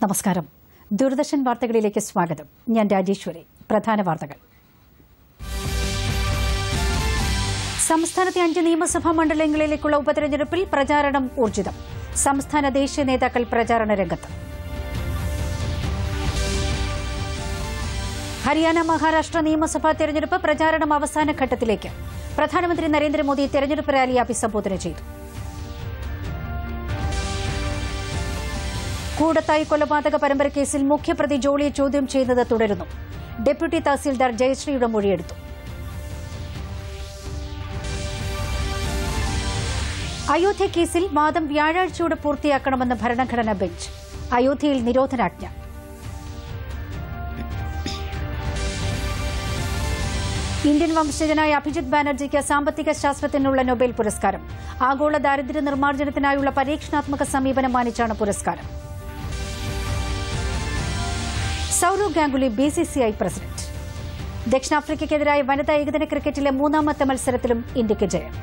നമസ്കാരം ദൂരദർശൻ വാർത്തകളിലേക്ക് സ്വാഗതം ഞാൻ രാജേശ്വരി പ്രധാന വാർത്തകൾ സംസ്ഥാനത്തെ അഞ്ച് നിയമസഭാ മണ്ഡലങ്ങളിലേക്കുള്ള ഉപതെരഞ്ഞെടുപ്പിൽ പ്രചാരണം ഊർജിതം സംസ്ഥാന ദേശീയ നേതാക്കൾ പ്രചാരണ രംഗത്ത് ഹരിയാന മഹാരാഷ്ട്ര നിയമസഭാ തെരഞ്ഞെടുപ്പ് പ്രചാരണം അവസാന ഘട്ടത്തിലേക്ക് പ്രധാനമന്ത്രി നരേന്ദ്രമോദി തെരഞ്ഞെടുപ്പ് റാലി അഭിസംബോധന ചെയ്തു കൂടത്തായി കൊലപാതക പരമ്പര കേസിൽ മുഖ്യപ്രതി ജോളിയെ ചോദ്യം ചെയ്യുന്നത് തുടരുന്നു ഡെപ്യൂട്ടി തഹസീൽദാർ ജയശ്രീയുടെ മൊഴിയെടുത്തു അയോധ്യ കേസിൽ വാദം വ്യാഴാഴ്ചയോടെ പൂർത്തിയാക്കണമെന്ന് ഭരണഘടനാ ബെഞ്ച് അയോധ്യയിൽ നിരോധനാജ്ഞ ഇന്ത്യൻ വംശജനായ അഭിജിത് ബാനർജിക്ക് സാമ്പത്തിക ശാസ്ത്രത്തിനുള്ള നൊബേൽ പുരസ്കാരം ആഗോള ദാരിദ്ര്യ നിർമ്മാർജ്ജനത്തിനായുള്ള പരീക്ഷണാത്മക സമീപനം മാനിച്ചാണ് പുരസ്കാരം സൌരവ് ഗാംഗുലി ബിസിസിഐ പ്രസിഡന്റ് ദക്ഷിണാഫ്രിക്കയ്ക്കെതിരായ വനിതാ ഏകദിന ക്രിക്കറ്റിലെ മൂന്നാമത്തെ മത്സരത്തിലും ഇന്ത്യയ്ക്ക് ജയം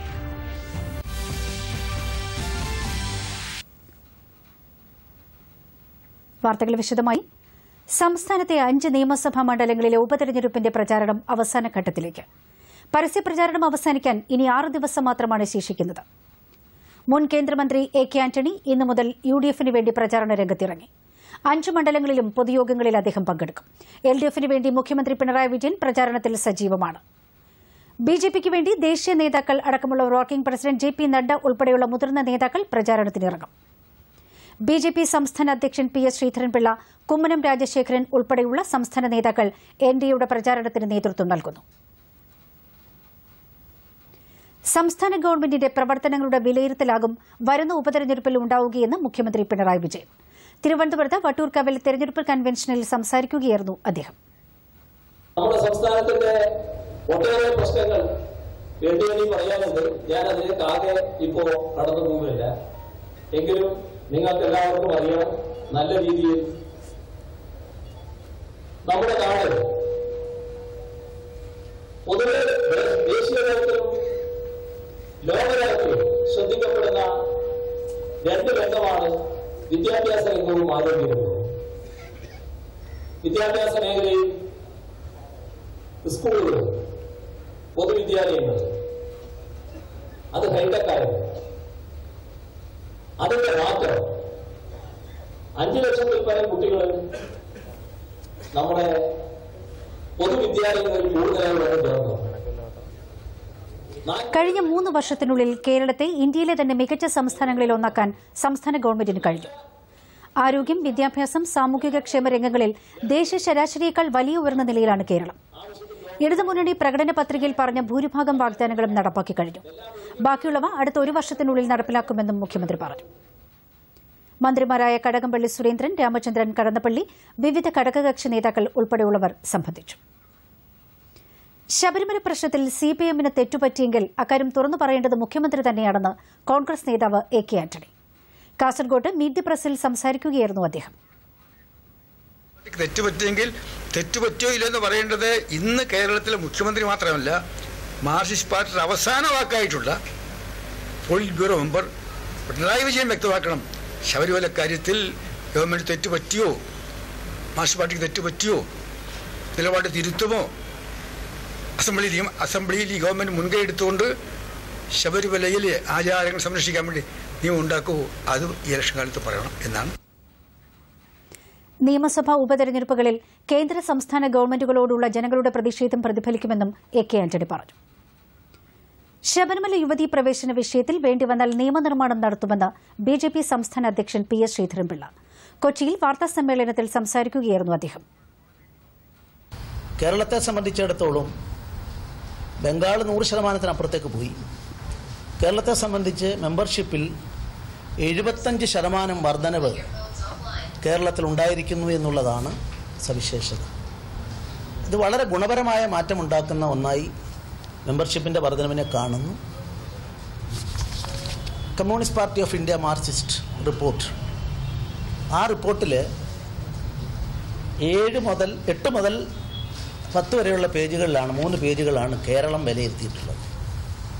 വാർത്തകൾ വിശദമായി സംസ്ഥാനത്തെ അഞ്ച് നിയമസഭാ മണ്ഡലങ്ങളിലെ ഉപതെരഞ്ഞെടുപ്പിന്റെ പ്രചാരണം അവസാന ഘട്ടത്തിലേക്ക് പരസ്യപ്രചാരണം അവസാനിക്കാൻ ഇനി ആറ് ദിവസം മാത്രമാണ് ശേഷിക്കുന്നത് മുൻ കേന്ദ്രമന്ത്രി എ കെ ആന്റണി ഇന്നു മുതൽ യു ഡി എഫിന് വേണ്ടി പ്രചാരണ രംഗത്തിറങ്ങി അഞ്ച് മണ്ഡലങ്ങളിലും പൊതുയോഗങ്ങളിൽ അദ്ദേഹം പങ്കെടുക്കും എൽ ഡി എഫിന് വേണ്ടി മുഖ്യമന്ത്രി പിണറായി വിജയൻ പ്രചാരണത്തിൽ സജീവമാണ് ബി ജെ പിക്ക് വേണ്ടി ദേശീയ നേതാക്കൾ അടക്കമുള്ള working president J P Nadda ഉൾപ്പെടെയുള്ള മുതിർന്ന നേതാക്കൾ പ്രചാരണത്തിനിറങ്ങും ബി ജെ പി സംസ്ഥാന അധ്യക്ഷൻ പി എസ് ശ്രീധരൻപിള്ള കുമ്മനം രാജശേഖരൻ ഉൾപ്പെടെയുള്ള സംസ്ഥാന നേതാക്കൾ എൻ ഡി എയുടെ പ്രചാരണത്തിന് നേതൃത്വം നൽകുന്നു സംസ്ഥാന ഗവൺമെന്റിന്റെ പ്രവർത്തനങ്ങളുടെ വിലയിരുത്തലാകും വരുന്ന ഉപതെരഞ്ഞെടുപ്പിൽ ഉണ്ടാവുകയെന്ന് മുഖ്യമന്ത്രി പിണറായി വിജയൻ തിരുവനന്തപുരത്ത് വട്ടൂർക്കാവിൽ തെരഞ്ഞെടുപ്പ് കൺവെൻഷനിൽ സംസാരിക്കുകയായിരുന്നു അദ്ദേഹം നമ്മുടെ സംസ്ഥാനത്തിന്റെ ഒട്ടേറെ പ്രശ്നങ്ങൾ എണ്ണി എണ്ണി പറയാനുണ്ട് ഞാൻ അതിലേക്ക് ആകെ ഇപ്പോ കടന്നു പോകുന്നില്ല എങ്കിലും നിങ്ങൾക്ക് എല്ലാവർക്കും അറിയാം നല്ല രീതിയിൽ നമ്മുടെ നാട് പൊതുവെ ദേ- ദേശീയ തലത്തിലും ലോകതലത്തിലും ശ്രദ്ധിക്കപ്പെടുന്ന രണ്ട് രംഗമാണ് വിദ്യാഭ്യാസ രംഗവും ആരോഗ്യ രംഗവും വിദ്യാഭ്യാസ മേഖലയിൽ സ്കൂളുകൾ പൊതുവിദ്യാലയങ്ങൾ അത് ഹൈടെക് ആയിരുന്നു അതിന്റെ മാറ്റം അഞ്ചു ലക്ഷത്തിൽ പരം കുട്ടികൾ നമ്മുടെ പൊതുവിദ്യാലയങ്ങളിൽ കൂടുതലായി വേണം തുറന്നു നാ- കഴിഞ്ഞ മൂന്ന് വർഷത്തിനുള്ളിൽ കേരളത്തെ ഇന്ത്യയിലെ തന്നെ മികച്ച സംസ്ഥാനങ്ങളിൽ ഒന്നാക്കാൻ സംസ്ഥാന ഗവൺമെന്റിന് കഴിഞ്ഞു ആരോഗ്യം വിദ്യാഭ്യാസം സാമൂഹിക ക്ഷേമ രംഗങ്ങളിൽ ദേശീയ ശരാശരിയേക്കാൾ വലിയ ഉയർന്ന നിലയിലാണ് കേരളം ഇടതുമുന്നണി പ്രകടന പത്രികയിൽ പറഞ്ഞ ഭൂരിഭാഗം വാഗ്ദാനങ്ങളും നടപ്പാക്കി കഴിഞ്ഞു ബാക്കിയുള്ളവ അടുത്ത ഒരു വർഷത്തിനുള്ളിൽ നടപ്പിലാക്കുമെന്നും മുഖ്യമന്ത്രി പറഞ്ഞു മന്ത്രിമാരായ കടകംപള്ളി സുരേന്ദ്രൻ രാമചന്ദ്രൻ കടന്നപ്പള്ളി വിവിധ ഘടകകക്ഷി നേതാക്കൾ ഉൾപ്പെടെയുള്ളവർ സംബന്ധിച്ചു ശബരിമല പ്രശ്നത്തിൽ സിപിഎമ്മിന് തെറ്റുപറ്റിയെങ്കിൽ അക്കാര്യം തുറന്നു പറയേണ്ടത് മുഖ്യമന്ത്രി തന്നെയാണെന്ന് കോൺഗ്രസ് നേതാവ് A K Antony Kasaragod meet the പ്രസിൽ സംസാരിക്കുകയായിരുന്നു അദ്ദേഹം തെറ്റുപറ്റിയെങ്കിൽ തെറ്റുപറ്റിയോ ഇല്ലെന്ന് പറയേണ്ടത് ഇന്ന് കേരളത്തിലെ മുഖ്യമന്ത്രി മാത്രമല്ല മാർക്സിസ്റ്റ് പാർട്ടിയുടെ അവസാന വാക്കായിട്ടുള്ള polit bureau member Pinarayi Vijayan വ്യക്തമാക്കണം ശബരിമല കാര്യത്തിൽ ഗവൺമെന്റ് തെറ്റുപറ്റിയോ മാർക്സിസ്റ്റ് പാർട്ടിക്ക് തെറ്റുപറ്റിയോ നിലപാട് തിരുത്തുമോ അസംബ്ലിയിൽ ഈ- അസംബ്ലിയിൽ ഈ ഗവൺമെന്റ് മുൻകൈ എടുത്തുകൊണ്ട് ശബരിമലയിലെ ആചാരങ്ങൾ സംരക്ഷിക്കാൻ വേണ്ടി നിയമം ഉണ്ടാക്കുമോ അതും ഈ ഇലക്ഷൻ കാലത്ത് പറയണം എന്നാണ് നിയമസഭാ ഉപതെരഞ്ഞെടുപ്പുകളിൽ കേന്ദ്ര സംസ്ഥാന ഗവൺമെന്റുകളോടുള്ള ജനങ്ങളുടെ പ്രതിഷേധം പ്രതിഫലിക്കുമെന്നും എ കെ ആന്റണി പറഞ്ഞു ശബരിമല യുവതീ പ്രവേശന വിഷയത്തിൽ വേണ്ടിവന്നാൽ നിയമനിർമ്മാണം നടത്തുമെന്ന് ബി ജെ പി സംസ്ഥാന അധ്യക്ഷൻ പി എസ് ശ്രീധരൻപിള്ള കൊച്ചിയിൽ വാർത്താസമ്മേളനത്തിൽ സംസാരിക്കുകയായിരുന്നു അദ്ദേഹം കേരളത്തെ സംബന്ധിച്ചിടത്തോളം ബംഗാൾ നൂറ് ശതമാനത്തിനപ്പുറത്തേക്ക് പോയി കേരളത്തെ സംബന്ധിച്ച് മെമ്പർഷിപ്പിൽ എഴുപത്തഞ്ച് ശതമാനം വർധനവ് കേരളത്തിൽ ഉണ്ടായിരിക്കുന്നു എന്നുള്ളതാണ് സവിശേഷത ഇത് വളരെ ഗുണപരമായ മാറ്റമുണ്ടാക്കുന്ന ഒന്നായി മെമ്പർഷിപ്പിൻ്റെ വർധനവിനെ കാണുന്നു communist party of India Marxist report ആ റിപ്പോർട്ടിൽ ഏഴ് മുതൽ എട്ട് മുതൽ പത്ത് വരെയുള്ള പേജുകളിലാണ് മൂന്ന് പേജുകളാണ് കേരളം വിലയിരുത്തിയിട്ടുള്ളത്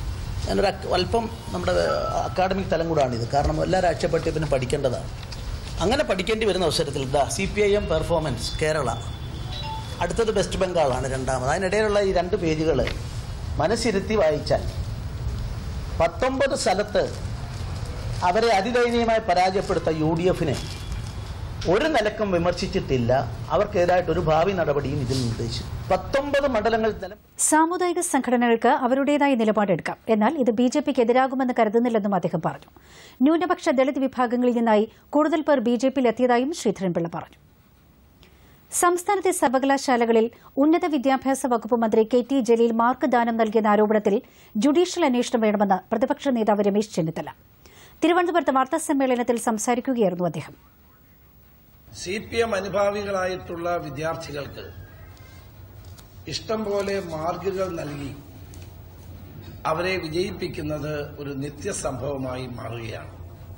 ഞാനൊരു അക്ക് അല്പം നമ്മുടെ അക്കാഡമിക് തലം കൂടാണിത് കാരണം എല്ലാ രാഷ്ട്രീയ പട്ടികപ്പിനും പഠിക്കേണ്ടതാണ് അങ്ങനെ പഠിക്കേണ്ടി വരുന്ന അവസരത്തിൽ the C P I M performance Kerala അടുത്തത് വെസ്റ്റ് ബംഗാളാണ് രണ്ടാമത് അതിനിടയിലുള്ള ഈ രണ്ട് പേജുകൾ മനസ്സിരുത്തി വായിച്ചാൽ പത്തൊമ്പത് സ്ഥലത്ത് അവരെ അതിദയനീയമായി പരാജയപ്പെടുത്ത യു ഡി എഫിനെ ഒരു നിലക്കും വിമർശിച്ചിട്ടില്ല അവർക്കെതിരായിട്ട് ഒരു ഭാവി നടപടിയും ഇതിൽ നിർദ്ദേശിച്ചു പത്തൊമ്പത് മണ്ഡലങ്ങൾ നില സാമുദായിക സംഘടനകൾക്ക് അവരുടേതായ നിലപാടെടുക്കാം എന്നാൽ ഇത് ബി ജെ പിക്ക് എതിരാകുമെന്ന് കരുതുന്നില്ലെന്നും അദ്ദേഹം പറഞ്ഞു ന്യൂനപക്ഷ ദളിത് വിഭാഗങ്ങളിൽ നിന്നായി കൂടുതൽ പേർ ബി ജെ പിയിൽ എത്തിയതായും ശ്രീധരൻപിള്ള പറഞ്ഞു സംസ്ഥാനത്തെ സർവകലാശാലകളിൽ ഉന്നത വിദ്യാഭ്യാസ വകുപ്പ് മന്ത്രി കെ ടി ജലീൽ മാർക്ക് ദാനം നൽകിയെന്ന ആരോപണത്തിൽ ജുഡീഷ്യൽ അന്വേഷണം വേണമെന്ന് പ്രതിപക്ഷ നേതാവ് രമേശ് ചെന്നിത്തല തിരുവനന്തപുരത്ത് വാർത്താസമ്മേളനത്തിൽ സംസാരിക്കുകയായിരുന്നു അദ്ദേഹം സി പി എം അനുഭാവികളായിട്ടുള്ള വിദ്യാർത്ഥികൾക്ക് ഇഷ്ടം പോലെ മാർഗുകൾ നൽകി അവരെ വിജയിപ്പിക്കുന്നത് ഒരു നിത്യസംഭവമായി മാറുകയാണ്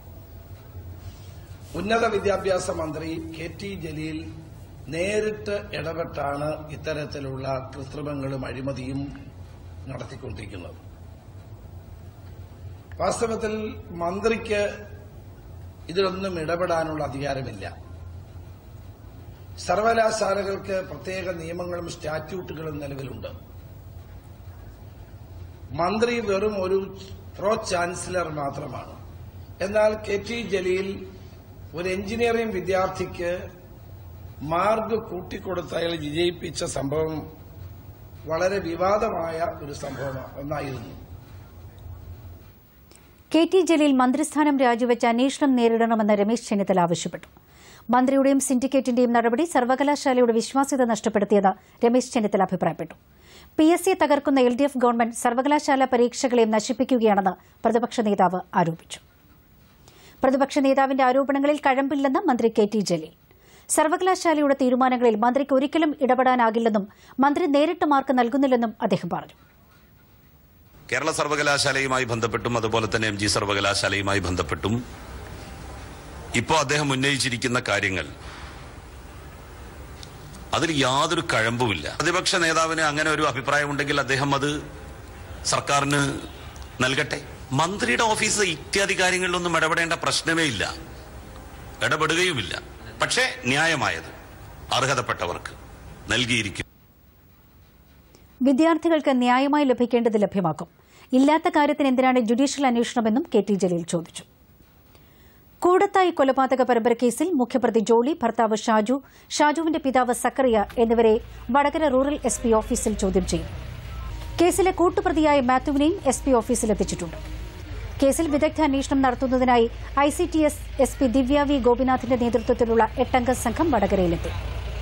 ഉന്നത വിദ്യാഭ്യാസ മന്ത്രി കെ ടി ജലീൽ നേരിട്ട് ഇടപെട്ടാണ് ഇത്തരത്തിലുള്ള കൃത്രിമങ്ങളും അഴിമതിയും നടത്തിക്കൊണ്ടിരിക്കുന്നത് വാസ്തവത്തിൽ മന്ത്രിക്ക് ഇതിലൊന്നും ഇടപെടാനുള്ള അധികാരമില്ല സർവകലാശാലകൾക്ക് പ്രത്യേക നിയമങ്ങളും സ്റ്റാറ്റ്യൂട്ടുകളും നിലവിലുണ്ട് മന്ത്രി വെറും ഒരു പ്രോ ചാൻസലർ മാത്രമാണ് എന്നാൽ കെ ടി ജലീൽ ഒരു എഞ്ചിനീയറിംഗ് വിദ്യാർത്ഥിക്ക് മാർഗ് കൂട്ടിക്കൊടുത്ത് അയാൾ വിജയിപ്പിച്ച സംഭവം വളരെ വിവാദമായ ഒരു സംഭവം ഒന്നായിരുന്നു കെ ടി ജലീൽ മന്ത്രിസ്ഥാനം രാജിവെച്ച് അന്വേഷണം നേരിടണമെന്ന് രമേശ് ചെന്നിത്തല ആവശ്യപ്പെട്ടു മന്ത്രിയുടെയും സിൻഡിക്കേറ്റിന്റെയും നടപടി സർവകലാശാലയുടെ വിശ്വാസ്യത നഷ്ടപ്പെടുത്തിയെന്ന് രമേശ് ചെന്നിത്തല അഭിപ്രായപ്പെട്ടു പി എസ് സി തകർക്കുന്ന എൽ ഡി എഫ് ഗവൺമെന്റ് സർവകലാശാല പരീക്ഷകളെയും നശിപ്പിക്കുകയാണെന്ന് പ്രതിപക്ഷ നേതാവ് ആരോപിച്ചു പ്രതിപക്ഷ നേതാവിന്റെ ആരോപണങ്ങളിൽ കഴമ്പില്ലെന്ന് മന്ത്രി കെ ടി ജലീൽ സർവകലാശാലയുടെ തീരുമാനങ്ങളിൽ മന്ത്രിക്ക് ഒരിക്കലും ഇടപെടാനാകില്ലെന്നും മന്ത്രി നേരിട്ട് മാർക്ക് നൽകുന്നില്ലെന്നും അദ്ദേഹം പറഞ്ഞു കേരള സർവകലാശാലയുമായി ബന്ധപ്പെട്ടും അതുപോലെ തന്നെ എം ജി സർവകലാശാലയുമായി ബന്ധപ്പെട്ടും ഇപ്പോൾ അദ്ദേഹം ഉന്നയിച്ചിരിക്കുന്ന കാര്യങ്ങൾ അതിൽ യാതൊരു കഴമ്പുമില്ല പ്രതിപക്ഷ നേതാവിന് അങ്ങനെ ഒരു അഭിപ്രായമുണ്ടെങ്കിൽ അദ്ദേഹം അത് സർക്കാരിന് നൽകട്ടെ മന്ത്രിയുടെ ഓഫീസ് ഇത്യാദി കാര്യങ്ങളിലൊന്നും ഇടപെടേണ്ട പ്രശ്നമേ ഇല്ല ഇടപെടുകയുമില്ല പക്ഷേ ന്യായമായത് അർഹതപ്പെട്ടവർക്ക് നൽകിയിരിക്കും വിദ്യാർത്ഥികൾക്ക് ന്യായമായി ലഭിക്കേണ്ടത് ലഭ്യമാക്കും ഇല്ലാത്ത കാര്യത്തിന് എന്തിനാണ് ജുഡീഷ്യൽ അന്വേഷണമെന്നും കെ ടി ജലീൽ ചോദിച്ചു കൂടത്തായി കൊലപാതക പരമ്പര കേസിൽ മുഖ്യപ്രതി ജോളി ഭർത്താവ് ഷാജു ഷാജുവിന്റെ പിതാവ് സക്കറിയ എന്നിവരെ വടകര റൂറൽ എസ് പി ഓഫീസിൽ ചോദ്യം ചെയ്യും കേസിലെ കൂട്ടുപ്രതിയായ മാത്യുവിനെയും എസ് പി ഓഫീസിലെത്തിച്ചിട്ടുണ്ട് കേസിൽ വിദഗ്ധ അന്വേഷണം നടത്തുന്നതിനായി I C T S S P Divya V ഗോപിനാഥിന്റെ നേതൃത്വത്തിലുള്ള എട്ടംഗ സംഘം വടകരയിലെത്തി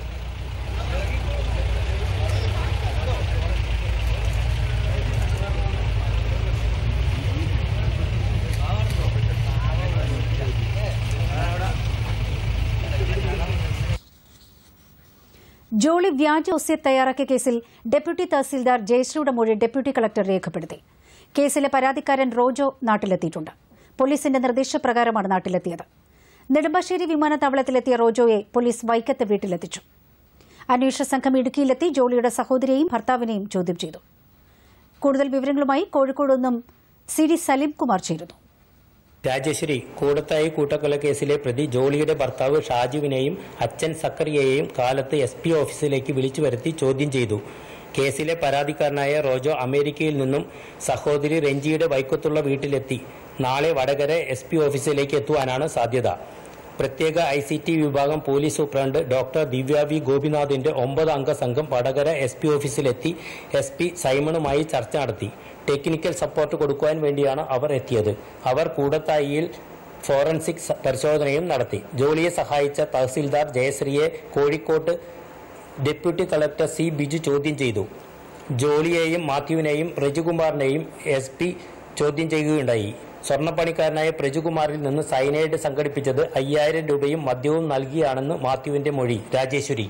ജോളി വ്യാജ ഒസ്യത്ത് തയ്യാറാക്കിയ കേസിൽ ഡെപ്യൂട്ടി തഹസീൽദാർ ജയശ്രീയുടെ മൊഴി ഡെപ്യൂട്ടി കളക്ടർ രേഖപ്പെടുത്തി കേസിലെ പരാതിക്കാരൻ റോജോ നാട്ടിലെത്തിയിട്ടുണ്ട് പോലീസിന്റെ നിർദ്ദേശപ്രകാരമാണ് നാട്ടിലെത്തിയത് നെടുമ്പാശ്ശേരി വിമാനത്താവളത്തിലെത്തിയ റോജോയെ പോലീസ് വൈക്കത്ത് വീട്ടിലെത്തിച്ചു അന്വേഷണ സംഘം ഇടുക്കിയിലെത്തി ജോളിയുടെ സഹോദരിയെയും ഭർത്താവിനെയും ചോദ്യം ചെയ്തു കൂടുതൽ വിവരങ്ങളുമായി കോഴിക്കോട് നിന്നും സി ഡി സലീം കുമാർ ചേരുന്നു രാജശ്രീ കൂടത്തായി കൂട്ടക്കൊലക്കേസിലെ പ്രതി ജോളിയുടെ ഭർത്താവ് ഷാജുവിനെയും അച്ഛൻ സക്കറിയയെയും കാലത്ത് എസ് പി ഓഫീസിലേക്ക് വിളിച്ചു വരുത്തി ചോദ്യം ചെയ്തു കേസിലെ പരാതിക്കാരനായ റോജോ അമേരിക്കയിൽ നിന്നും സഹോദരി രഞ്ജിയുടെ വൈക്കത്തുള്ള വീട്ടിലെത്തി നാളെ വടകര എസ് പി ഓഫീസിലേക്ക് എത്തുവാനാണ് സാധ്യത പ്രത്യേക ഐ സി ടി വിഭാഗം police superintendent doctor Divya V ഗോപിനാഥിന്റെ ഒമ്പത് അംഗ സംഘം വടകര എസ് പി ഓഫീസിലെത്തി എസ് പി സൈമണുമായി ചർച്ച നടത്തി ടെക്നിക്കൽ സപ്പോർട്ട് കൊടുക്കുവാൻ വേണ്ടിയാണ് അവർ എത്തിയത് അവർ കൂടത്തായിയിൽ ഫോറൻസിക് സ- പരിശോധനയും നടത്തി ജോലിയെ സഹായിച്ച തഹസീൽദാർ ജയശ്രീയെ കോഴിക്കോട്ട് ഡെപ്യൂട്ടി കളക്ടർ സി ബിജു ചോദ്യം ചെയ്തു ജോളിയെയും മാത്യുവിനെയും രജുകുമാറിനെയും എസ് പി ചോദ്യം ചെയ്യുകയുണ്ടായി സ്വർണ്ണപ്പണിക്കാരനായ പ്രജുകുമാറിൽ നിന്ന് സൈനൈഡ് സംഘടിപ്പിച്ചത് അയ്യായിരം രൂപയും മദ്യവും നൽകിയാണെന്ന് മാത്യുവിന്റെ മൊഴി രാജേശ്വരി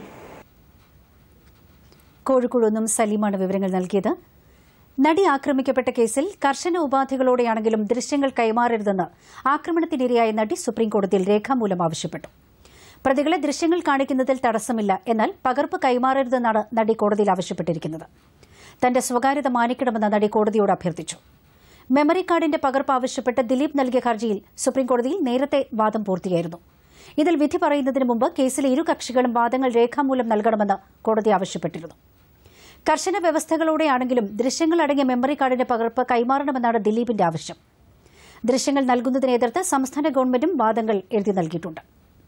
കോഴിക്കോട് നിന്നും സലീമാണ് വിവരങ്ങൾ നൽകിയത് നടി ആക്രമിക്കപ്പെട്ട കേസിൽ കർശന ഉപാധികളോടെയാണെങ്കിലും ദൃശ്യങ്ങൾ കൈമാറരുതെന്ന് ആക്രമണത്തിനിരയായ നടി സുപ്രീംകോടതിയിൽ രേഖാമൂലം ആവശ്യപ്പെട്ടു പ്രതികളെ ദൃശ്യങ്ങൾ കാണിക്കുന്നതിൽ തടസ്സമില്ല എന്നാൽ പകർപ്പ് കൈമാറരുതെന്നാണ് നടി കോടതിയിൽ ആവശ്യപ്പെട്ടിരിക്കുന്നത് തന്റെ സ്വകാര്യത മാനിക്കണമെന്ന് നടി കോടതിയോട് അഭ്യർത്ഥിച്ചു മെമ്മറി കാർഡിന്റെ പകർപ്പ് ആവശ്യപ്പെട്ട് ദിലീപ് നൽകിയ ഹർജിയിൽ സുപ്രീംകോടതിയിൽ നേരത്തെ വാദം പൂർത്തിയായിരുന്നു ഇതിൽ വിധി പറയുന്നതിന് മുമ്പ് കേസിലെ ഇരു കക്ഷികളും വാദങ്ങൾ രേഖാമൂലം നൽകണമെന്ന് കോടതി ആവശ്യപ്പെട്ടിരുന്നു കർശന വ്യവസ്ഥകളോടെയാണെങ്കിലും ദൃശ്യങ്ങൾ അടങ്ങിയ മെമ്മറി കാർഡിന്റെ പകർപ്പ് കൈമാറണമെന്നാണ് ദിലീപിന്റെ ആവശ്യം ദൃശ്യങ്ങൾ നൽകുന്നതിനെ എതിർത്ത് സംസ്ഥാന ഗവൺമെന്റും വാദങ്ങൾ എഴുതി നൽകിയിട്ടുണ്ട്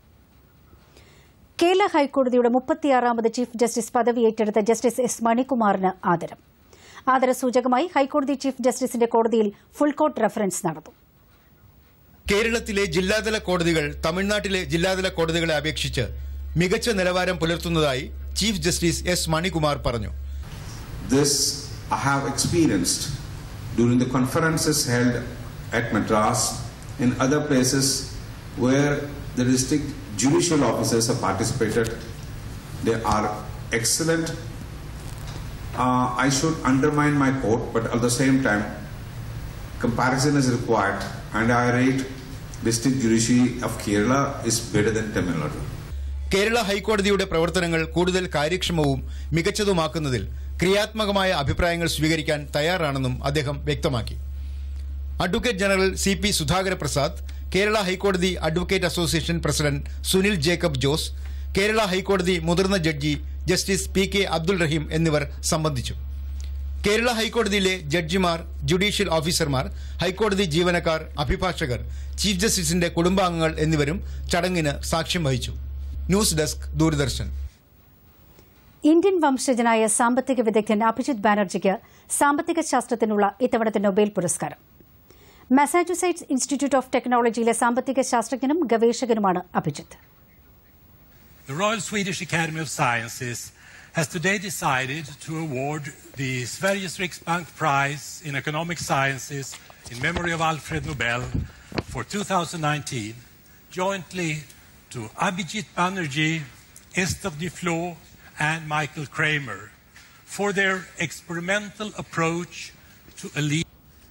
കേരള ഹൈക്കോടതിയുടെ മുപ്പത്തിയാറാമത് ചീഫ് ജസ്റ്റിസ് പദവി ഏറ്റെടുത്ത ജസ്റ്റിസ് എസ് മണികുമാറിന് ആദരം ആദരസൂചകമായി ഹൈക്കോടതി ചീഫ് ജസ്റ്റിസിന്റെ കോടതിയിൽ ഫുൾ കോർട്ട് റെഫറൻസ് നടന്നു കേരളത്തിലെ ജില്ലാതല കോടതികൾ തമിഴ്നാട്ടിലെ ജില്ലാതല കോടതികളെ അപേക്ഷിച്ച് മികച്ച നിലവാരം പുലർത്തുന്നതായി ചീഫ് ജസ്റ്റിസ് എസ് മണികുമാർ പറഞ്ഞു This I have experienced during the conferences held at Madras in other places where the district judicial officers have participated. They are excellent. Uh, I should undermine my court, but at the same time, comparison is required, and I rate district judiciary of Kerala is better than Tamil Nadu. Kerala ഹൈക്കോടതിയുടെ പ്രവർത്തനങ്ങൾ കൂടുതൽ കാര്യക്ഷമവും മികച്ചതുമാക്കുന്നതിൽ ക്രിയാത്മകമായ അഭിപ്രായങ്ങൾ സ്വീകരിക്കാൻ തയ്യാറാണെന്നും അദ്ദേഹം വ്യക്തമാക്കി advocate general C P Sudhakara Prasad Kerala ഹൈക്കോടതി advocate association president Sunil Jacob Jose Kerala ഹൈക്കോടതി മുതിർന്ന judge justice P K Abdul Rahim എന്നിവർ സംബന്ധിച്ചു കേരള ഹൈക്കോടതിയിലെ ജഡ്ജിമാർ ജുഡീഷ്യൽ ഓഫീസർമാർ ഹൈക്കോടതി ജീവനക്കാർ അഭിഭാഷകർ ചീഫ് ജസ്റ്റിസിന്റെ കുടുംബാംഗങ്ങൾ എന്നിവരും ചടങ്ങിന് സാക്ഷ്യം വഹിച്ചു ന്യൂസ് ഡെസ്ക് ദൂരദർശൻ ഇന്ത്യൻ വംശജനായ സാമ്പത്തിക വിദഗ്ധൻ അഭിജിത് ബാനർജിക്ക് സാമ്പത്തിക ശാസ്ത്രത്തിനുള്ള ഇത്തവണത്തെ നൊബേൽ പുരസ്കാരം മസാച്യുസെറ്റ്സ് ഇൻസ്റ്റിറ്റ്യൂട്ട് ഓഫ് ടെക്നോളജിയിലെ സാമ്പത്തിക ശാസ്ത്രജ്ഞനും ഗവേഷകനുമാണ് Abhijit The Royal Swedish Academy of Sciences has today decided to award the Sveriges Riksbank Prize in Economic Sciences in memory of Alfred Nobel for 2019 jointly to Abhijit Banerjee, Esther Duflo, and Michael Kramer for their experimental approach to elite.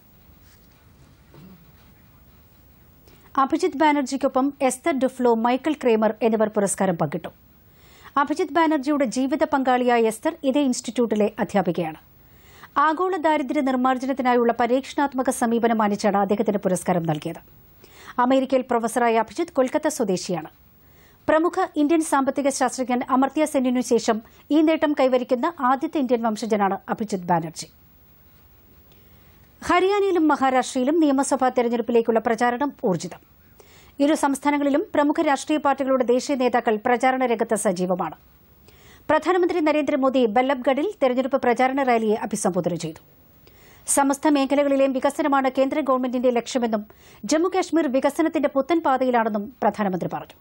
Abhijit ബാനർജിക്കൊപ്പം Esther Duflo Michael Kremer എന്നിവർ പുരസ്കാരം പങ്കിട്ടു അഭിജിത് ബാനർജിയുടെ ജീവിത പങ്കാളിയായ എസ്തർ ഇതേ ഇൻസ്റ്റിറ്റ്യൂട്ടിലെ അധ്യാപികയാണ് ആഗോള ദാരിദ്ര്യ നിർമ്മാർജ്ജനത്തിനായുള്ള പരീക്ഷണാത്മക സമീപനം മാനിച്ചാണ് അദ്ദേഹത്തിന് പുരസ്കാരം നൽകിയത് അമേരിക്കയിൽ പ്രൊഫസറായ അഭിജിത്ത് കൊൽക്കത്ത സ്വദേശിയാണ് പ്രമുഖ ഇന്ത്യൻ സാമ്പത്തിക ശാസ്ത്രജ്ഞൻ അമർത്യ സെന്നിനു ശേഷം ഈ നേട്ടം കൈവരിക്കുന്ന ആദ്യത്തെ ഇന്ത്യൻ വംശജനാണ് അഭിജിത് ബാനർജി ഹരിയാനയിലും മഹാരാഷ്ട്രയിലും നിയമസഭാ തെരഞ്ഞെടുപ്പിലേക്കുള്ള പ്രചാരണം ഊർജിതം ഇരു സംസ്ഥാനങ്ങളിലും പ്രമുഖ രാഷ്ട്രീയ പാർട്ടികളുടെ ദേശീയ നേതാക്കൾ പ്രചാരണ രംഗത്ത് സജീവമാണ് പ്രധാനമന്ത്രി നരേന്ദ്രമോദി ബല്ലബ്ഗഡിൽ തെരഞ്ഞെടുപ്പ് പ്രചാരണ റാലിയെ അഭിസംബോധന ചെയ്തു സമസ്ത മേഖലകളിലെയും വികസനമാണ് കേന്ദ്ര ഗവൺമെന്റിന്റെ ലക്ഷ്യമെന്നും ജമ്മുകാശ്മീർ വികസനത്തിന്റെ പുത്തൻ പാതയിലാണെന്നും പ്രധാനമന്ത്രി പറഞ്ഞു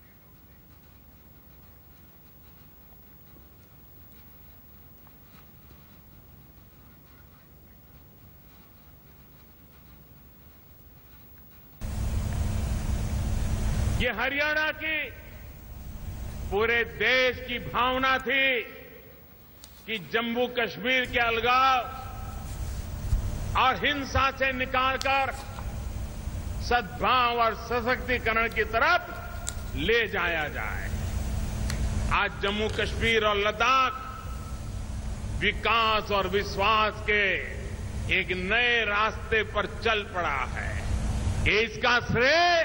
ये हरियाणा की पूरे देश की भावना थी कि जम्मू कश्मीर के अलगाव और हिंसा से निकालकर सद्भाव और सशक्तिकरण की तरफ ले जाया जाए आज जम्मू कश्मीर और लद्दाख विकास और विश्वास के एक नए रास्ते पर चल पड़ा है इसका श्रेय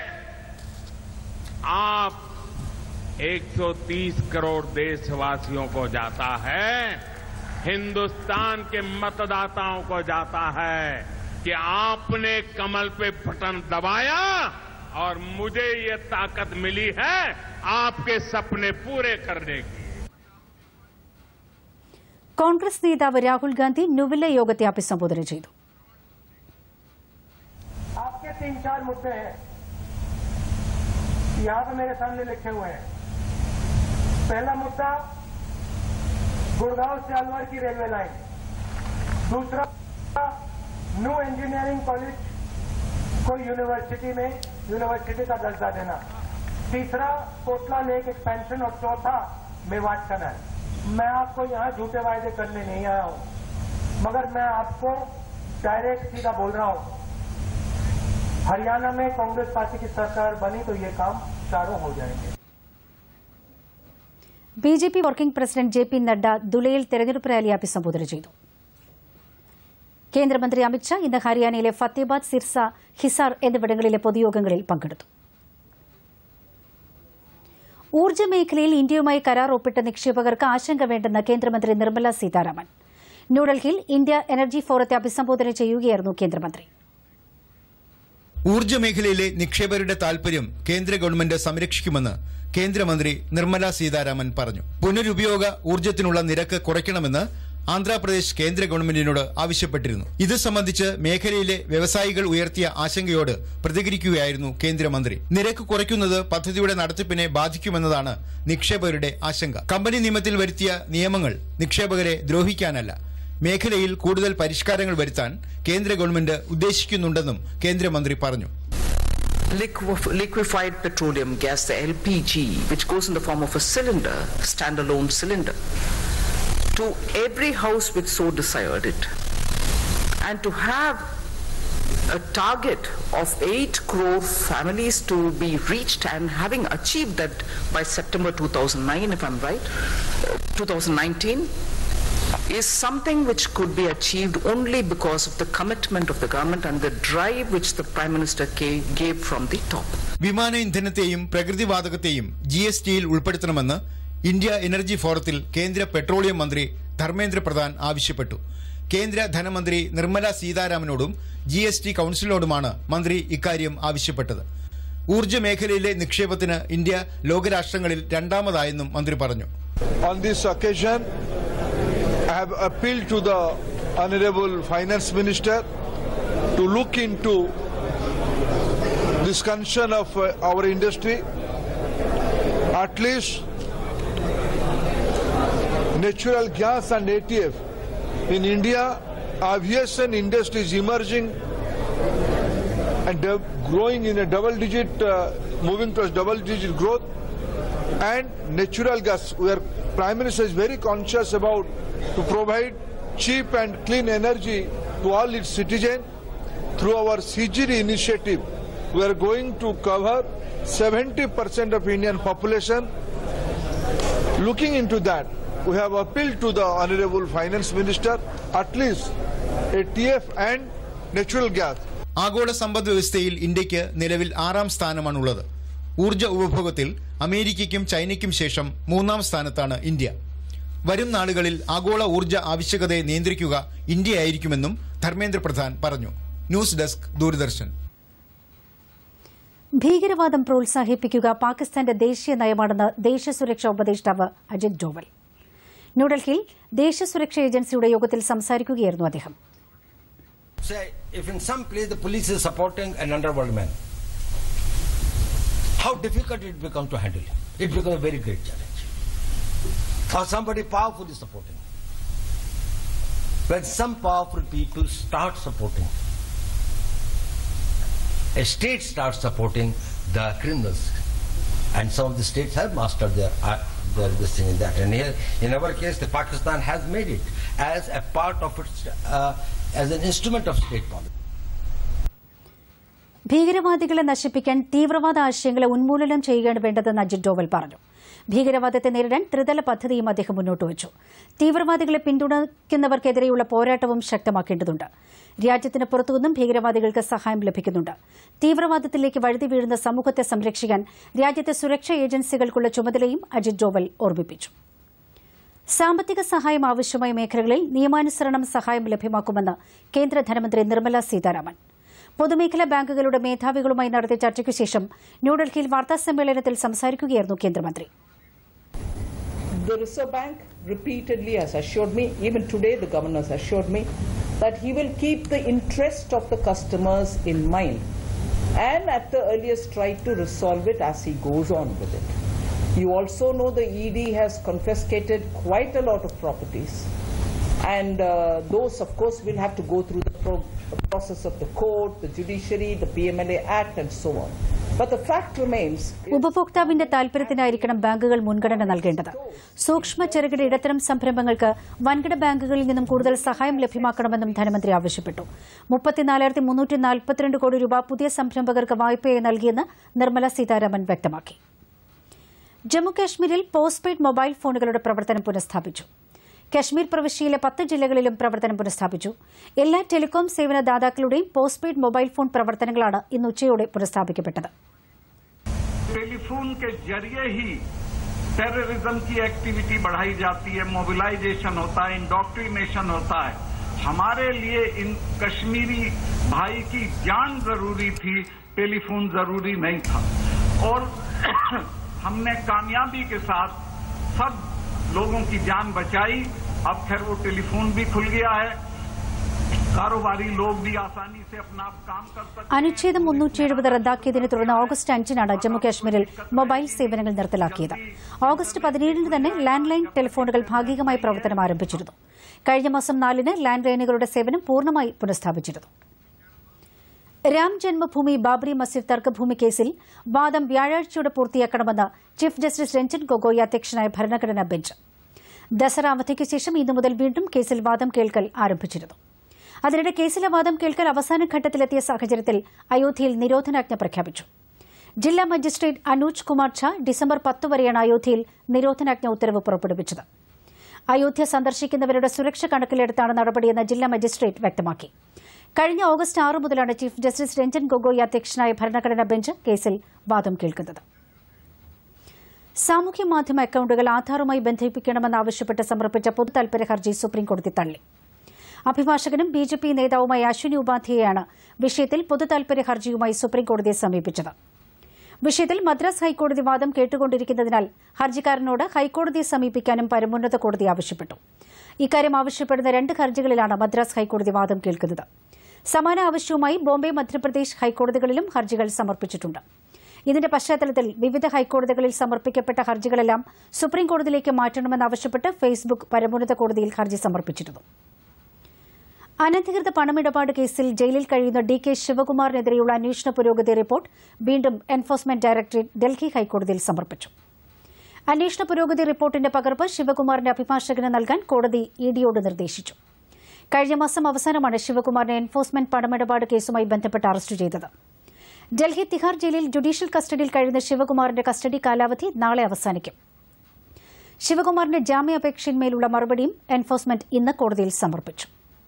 आप 130 करोड़ देशवासियों को जाता है हिंदुस्तान के मतदाताओं को जाता है कि आपने कमल पे बटन दबाया और मुझे ये ताकत मिली है आपके सपने पूरे करने की കോൺഗ്രസ് നേതാവ് രാഹുൽ ഗാന്ധി നുവില യോഗത്തെ അഭിസംബോധന ചെയ്തു आपके तीन चार मुद्दे हैं यहाँ पे मेरे सामने लिखे हुए हैं पहला मुद्दा गुड़गांव से अलवर की रेलवे लाइन दूसरा न्यू इंजीनियरिंग कॉलेज को यूनिवर्सिटी में यूनिवर्सिटी का दर्जा देना तीसरा कोटला लेक एक्सपेंशन और चौथा मेवाट टनल मैं आपको यहाँ झूठे वायदे करने नहीं आया हूँ मगर मैं आपको डायरेक्ट सीधा बोल रहा हूँ हरियाणा में कांग्रेस पार्टी की सरकार बनी तो ये काम चारों हो जाएंगे B J P working president J P Nadda ദുലയിൽ തെരഞ്ഞെടുപ്പ് റാലിയെ അഭിസംബോധന ചെയ്തു കേന്ദ്രമന്ത്രി അമിത്ഷാ ഇന്ന് ഹരിയാനയിലെ ഫത്തേബാദ് സിർസ ഹിസാർ എന്നിവിടങ്ങളിലെ പൊതുയോഗങ്ങളിൽ പങ്കെടുത്തു ഊർജ്ജ മേഖലയിൽ ഇന്ത്യയുമായി കരാർ ഒപ്പിട്ട നിക്ഷേപകർക്ക് ആശങ്ക വേണ്ടെന്ന് കേന്ദ്രമന്ത്രി നിർമ്മല സീതാരാമൻ ന്യൂഡൽഹിയിൽ ഇന്ത്യ എനർജി ഫോറത്തെ അഭിസംബോധന ചെയ്യുകയായിരുന്നു കേന്ദ്രമന്ത്രി ഊർജ്ജ മേഖലയിലെ നിക്ഷേപകരുടെ താൽപര്യം കേന്ദ്ര ഗവൺമെന്റ് സംരക്ഷിക്കുമെന്ന് കേന്ദ്രമന്ത്രി നിർമ്മല സീതാരാമൻ പറഞ്ഞു പുനരുപയോഗ ഊർജ്ജത്തിനുള്ള നിരക്ക് കുറയ്ക്കണമെന്ന് ആന്ധ്രാപ്രദേശ് കേന്ദ്ര ഗവൺമെന്റിനോട് ആവശ്യപ്പെട്ടിരുന്നു ഇത് സംബന്ധിച്ച് മേഖലയിലെ വ്യവസായികൾ ഉയർത്തിയ ആശങ്കയോട് പ്രതികരിക്കുകയായിരുന്നു കേന്ദ്രമന്ത്രി നിരക്ക് കുറയ്ക്കുന്നത് പദ്ധതിയുടെ നടത്തിപ്പിനെ ബാധിക്കുമെന്നതാണ് നിക്ഷേപകരുടെ ആശങ്ക കമ്പനി നിയമത്തിൽ വരുത്തിയ നിയമങ്ങൾ നിക്ഷേപകരെ ദ്രോഹിക്കാനല്ല മേഖലയിൽ കൂടുതൽ പരിഷ്കാരങ്ങൾ വരുത്താൻ കേന്ദ്ര ഗവൺമെന്റ് ഉദ്ദേശിക്കുന്നുണ്ടെന്നും കേന്ദ്രമന്ത്രി പറഞ്ഞു Liquef- liquefied petroleum gas, the LPG, which goes in the form of a cylinder, standalone cylinder, to every house which so desired it. And to have a target of 8 crore families to be reached and having achieved that by September 2009, if I'm right, uh, 2019, is something which could be achieved only because of the commitment of the government and the drive which the Prime Minister ca- gave from the top. വിമാന ഇന്ധനത്തെയും പ്രകൃതിവാതകത്തെയും G S ടിയിൽ ഉൾപ്പെടുത്തണമെന്ന് India energy ഫോറത്തിൽ കേന്ദ്ര petroleum മന്ത്രി ധർമ്മേന്ദ്ര പ്രധാൻ ആവശ്യപ്പെട്ടു കേന്ദ്ര ധനമന്ത്രി നിർമ്മല സീതാരാമനോടും G S T കൌൺസിലിനോടുമാണ് മന്ത്രി ഇക്കാര്യം ആവശ്യപ്പെട്ടത് ഊർജ്ജ മേഖലയിലെ നിക്ഷേപത്തിന് ഇന്ത്യ ലോകരാഷ്ട്രങ്ങളിൽ രണ്ടാമതായെന്നും മന്ത്രി പറഞ്ഞു On this occasion, I have appealed to the Honorable Finance Minister to look into this concern of uh, our industry. At least natural gas and ATF. In India, aviation industry is emerging and de- growing in a double digit, uh, moving towards double digit growth. And natural gas, where Prime Minister is very conscious about to provide cheap and clean energy to all its citizens through our CGD initiative. We are going to cover 70% of Indian population. Looking into that, we have appealed to the Honorable Finance Minister at least ATF and natural gas. ആഗോള സമ്പദ് വ്യവസ്ഥയിൽ ഇന്ത്യക്ക് നിലവിൽ ആറാം സ്ഥാനമാണുള്ളത് ഊർജ്ജ ഉപഭോഗത്തിൽ അമേരിക്കയ്ക്കും ചൈനയ്ക്കും ശേഷം മൂന്നാം സ്ഥാനത്താണ് ഇന്ത്യ വരും നാളുകളിൽ ആഗോള ഊർജ്ജ ആവശ്യകതയെ നിയന്ത്രിക്കുക ഇന്ത്യയായിരിക്കുമെന്നും ധർമ്മേന്ദ്ര പ്രധാൻ പറഞ്ഞു ന്യൂസ് ഡെസ്ക് ദൂരദർശൻ ഭീകരവാദം പ്രോത്സാഹിപ്പിക്കുക പാകിസ്ഥാന്റെ ദേശീയ നയമാണെന്ന് ദേശസുരക്ഷാ ഉപദേഷ്ടാവ് അജിത് ഡോവൽ ന്യൂഡൽഹിയിൽ ദേശസുരക്ഷാ ഏജൻസിയുടെ യോഗത്തിൽ സംസാരിക്കുകയായിരുന്നു അദ്ദേഹം Say, if in some place the police is supporting an underworld man, how difficult it becomes to handle him. It becomes a very great challenge. Or somebody powerful is supporting. When some powerful people start supporting, a state starts supporting the criminals. And some of the states have mastered their, uh, their this thing in that. And here, in our case, the Pakistan has made it as a part of its, uh, as an instrument of state policy. ഭീകരവാദികളെ നശിപ്പിക്കാൻ തീവ്രവാദ ആശയങ്ങളെ ഉന്മൂലനം ചെയ്യുകയാണ് വേണ്ടതെന്ന് അജിത് ഡോവൽ പറഞ്ഞു ഭീകരവാദത്തെ നേരിടാൻ ത്രിതല പദ്ധതിയും അദ്ദേഹം മുന്നോട്ട് വച്ചു തീവ്രവാദികളെ പിന്തുണയ്ക്കുന്നവർക്കെതിരെയുള്ള പോരാട്ടവും ശക്തമാക്കേണ്ടതുണ്ട് രാജ്യത്തിന് പുറത്തുനിന്നും ഭീകരവാദികൾക്ക് സഹായം ലഭിക്കുന്നുണ്ട് തീവ്രവാദത്തിലേക്ക് വഴുതി വീഴുന്ന സമൂഹത്തെ സംരക്ഷിക്കാൻ രാജ്യത്തെ സുരക്ഷാ ഏജൻസികൾക്കുള്ള ചുമതലയും അജിത് ഡോവൽ ഓർമ്മിപ്പിച്ചു സാമ്പത്തിക സഹായം ആവശ്യമായ മേഖലകളിൽ നിയമാനുസരണം സഹായം ലഭ്യമാക്കുമെന്ന് കേന്ദ്ര ധനമന്ത്രി നിർമ്മല സീതാരാമൻ പൊതുമേഖലാ ബാങ്കുകളുടെ മേധാവികളുമായി നടത്തിയ ചർച്ചയ്ക്കു ശേഷം ന്യൂഡൽഹിയിൽ വാർത്താസമ്മേളനത്തിൽ സംസാരിക്കുകയായിരുന്നു കേന്ദ്രമന്ത്രി The Reserve Bank repeatedly has assured me, even today the governor has assured me, that he will keep the interest of the customers in mind and at the earliest try to resolve it as he goes on with it. You also know the ED has confiscated quite a lot of properties and uh, those of course will have to go through the pro- process of the court, the judiciary, the PMLA Act and so on. But the fact remains ഉപഭോക്താവിന്റെ താൽപര്യത്തിനായിരിക്കണം ബാങ്കുകൾ മുൻഗണന നൽകേണ്ടത് സൂക്ഷ്മ ചെറുകിട ഇടത്തരം സംരംഭങ്ങൾക്ക് വൻകിട ബാങ്കുകളിൽ നിന്നും കൂടുതൽ സഹായം ലഭ്യമാക്കണമെന്നും ധനമന്ത്രി ആവശ്യപ്പെട്ടു മുപ്പത്തിനാലായിരത്തി മുന്നൂറ്റി നാൽപ്പത്തിരണ്ട് കോടി രൂപ പുതിയ സംരംഭകർക്ക് വായ്പയായി നൽകിയെന്ന് നിർമ്മല സീതാരാമൻ വ്യക്തമാക്കി ജമ്മുകാശ്മീരിൽ പോസ്റ്റ് പെയ്ഡ് മൊബൈൽ ഫോണുകളുടെ പ്രവർത്തനം പുനഃസ്ഥാപിച്ചു കശ്മീർ പ്രവിശ്യയിലെ പത്ത് ജില്ലകളിലും പ്രവർത്തനം പുനഃസ്ഥാപിച്ചു എല്ലാ ടെലികോം സേവന ദാതാക്കളുടെയും പോസ്റ്റ് പെയ്ഡ് മൊബൈൽ ഫോൺ പ്രവർത്തനങ്ങളാണ് ഇന്ന് ഉച്ചയോടെ പുനഃസ്ഥാപിക്കപ്പെട്ടത് टेलीफोन के जरिए ही टेररिज्म की एक्टिविटी बढ़ाई जाती है मोबिलाइजेशन होता है इंडोक्ट्रिनेशन होता है हमारे लिए इन कश्मीरी भाई की जान जरूरी थी टेलीफोन जरूरी नहीं था और हमने कामयाबी के साथ सब लोगों की जान बचाई अब खैर वो टेलीफोन भी खुल गया है कारोबारी लोग भी आसानी से अपना काम कर सकते അനുച്ഛേദം മുന്നൂറ്റി എഴുപത് റദ്ദാക്കിയതിനെ തുടർന്ന് ഓഗസ്റ്റ് അഞ്ചിനാണ് ജമ്മുകാശ്മീരിൽ മൊബൈൽ സേവനങ്ങൾ നിർത്തലാക്കിയത് ഓഗസ്റ്റ് പതിനേഴിന് തന്നെ ലാൻഡ് ലൈൻ ടെലിഫോണുകൾ ഭാഗികമായി പ്രവർത്തനം ആരംഭിച്ചിരുന്നു കഴിഞ്ഞ മാസം നാലിന് ലാൻഡ് ലൈനുകളുടെ സേവനം പൂർണ്ണമായി പുനഃസ്ഥാപിച്ചിരുന്നു രാം ജന്മഭൂമി ബാബറി മസ്ജിദ് തർക്കഭൂമി കേസിൽ വാദം വ്യാഴാഴ്ചയോടെ പൂർത്തിയാക്കണമെന്ന് ചീഫ് ജസ്റ്റിസ് രഞ്ജൻ ഗൊഗോയ് അധ്യക്ഷനായ ഭരണഘടനാ ബെഞ്ച് ദസറ അവധിക്ക് ശേഷം ഇന്നു മുതൽ വീണ്ടും കേസിൽ വാദം കേൾക്കൽ ആരംഭിച്ചിരുന്നു അതിനിടെ കേസിലെ വാദം കേൾക്കൽ അവസാന ഘട്ടത്തിലെത്തിയ സാഹചര്യത്തിൽ അയോധ്യയിൽ നിരോധനാജ്ഞ പ്രഖ്യാപിച്ചു ജില്ലാ മജിസ്ട്രേറ്റ് അനൂജ് കുമാർ ഝാ ഡിസംബർ പത്ത് വരെയാണ് അയോധ്യയിൽ നിരോധനാജ്ഞ ഉത്തരവ് പുറപ്പെടുവിച്ചത് അയോധ്യ സന്ദർശിക്കുന്നവരുടെ സുരക്ഷ കണക്കിലെടുത്താണ് നടപടിയെന്ന് ജില്ലാ മജിസ്ട്രേറ്റ് വ്യക്തമാക്കി കഴിഞ്ഞ ഓഗസ്റ്റ് ആറ് മുതലാണ് ചീഫ് ജസ്റ്റിസ് രഞ്ജൻ ഗൊഗോയ് അധ്യക്ഷനായ ഭരണഘടനാ ബെഞ്ച് കേസിൽ വാദം കേൾക്കുന്നത് സാമൂഹ്യ മാധ്യമ അക്കൌണ്ടുകൾ ആധാറുമായി ബന്ധിപ്പിക്കണമെന്നാവശ്യപ്പെട്ട് സമർപ്പിച്ച പൊതു താൽപര്യ ഹർജി സുപ്രീംകോടതി തള്ളി അഭിഭാഷകനും ബി ജെ പി നേതാവുമായ അശ്വിനി ഉപാധ്യയെയാണ് വിഷയത്തിൽ പൊതു താൽപര്യ ഹർജിയുമായി സുപ്രീംകോടതിയെ സമീപിച്ചത് വിഷയത്തിൽ മദ്രാസ് ഹൈക്കോടതി വാദം കേട്ടുകൊണ്ടിരിക്കുന്നതിനാൽ ഹർജിക്കാരനോട് ഹൈക്കോടതിയെ സമീപിക്കാനും പരമോന്നത കോടതി ആവശ്യപ്പെട്ടു ഇക്കാര്യം ആവശ്യപ്പെടുന്ന രണ്ട് ഹർജികളിലാണ് മദ്രാസ് ഹൈക്കോടതി വാദം കേൾക്കുന്നത് സമാന ആവശ്യവുമായി ബോംബെ മധ്യപ്രദേശ് ഹൈക്കോടതികളിലും ഹർജികൾ സമർപ്പിച്ചിട്ടുണ്ട് ഇതിന്റെ പശ്ചാത്തലത്തിൽ വിവിധ ഹൈക്കോടതികളിൽ സമർപ്പിക്കപ്പെട്ട ഹർജികളെല്ലാം സുപ്രീംകോടതിയിലേക്ക് മാറ്റണമെന്നാവശ്യപ്പെട്ട് ഫേസ്ബുക്ക് പരമോന്നത കോടതിയിൽ ഹർജി സമർപ്പിച്ചിരുന്നു അനധികൃത പണമിടപാട് കേസിൽ ജയിലിൽ കഴിയുന്ന ഡി കെ ശിവകുമാറിനെതിരെയുള്ള അന്വേഷണ പുരോഗതി റിപ്പോർട്ട് വീണ്ടും എൻഫോഴ്സ്മെന്റ് ഡയറക്ടറേറ്റ് ഡൽഹി ഹൈക്കോടതിയിൽ സമർപ്പിച്ചു അന്വേഷണ പുരോഗതി റിപ്പോർട്ടിന്റെ പകർപ്പ് ശിവകുമാറിന്റെ അഭിഭാഷകന് നൽകാൻ കോടതി ഇഡിയോട് നിർദ്ദേശിച്ചു കഴിഞ്ഞ മാസം അവസാനമാണ് ശിവകുമാറിനെ എൻഫോഴ്സ്മെന്റ് പണമിടപാട് കേസുമായി ബന്ധപ്പെട്ട് അറസ്റ്റ് ചെയ്തത് ഡൽഹി തിഹാർ ജയിലിൽ ജുഡീഷ്യൽ കസ്റ്റഡിയിൽ കഴിയുന്ന ശിവകുമാറിന്റെ കസ്റ്റഡി കാലാവധി നാളെ അവസാനിക്കും ശിവകുമാറിന്റെ ജാമ്യാപേക്ഷയിന്മേലുള്ള മറുപടിയും എൻഫോഴ്സ്മെന്റ് ഇന്ന് കോടതിയിൽ സമർപ്പിച്ചു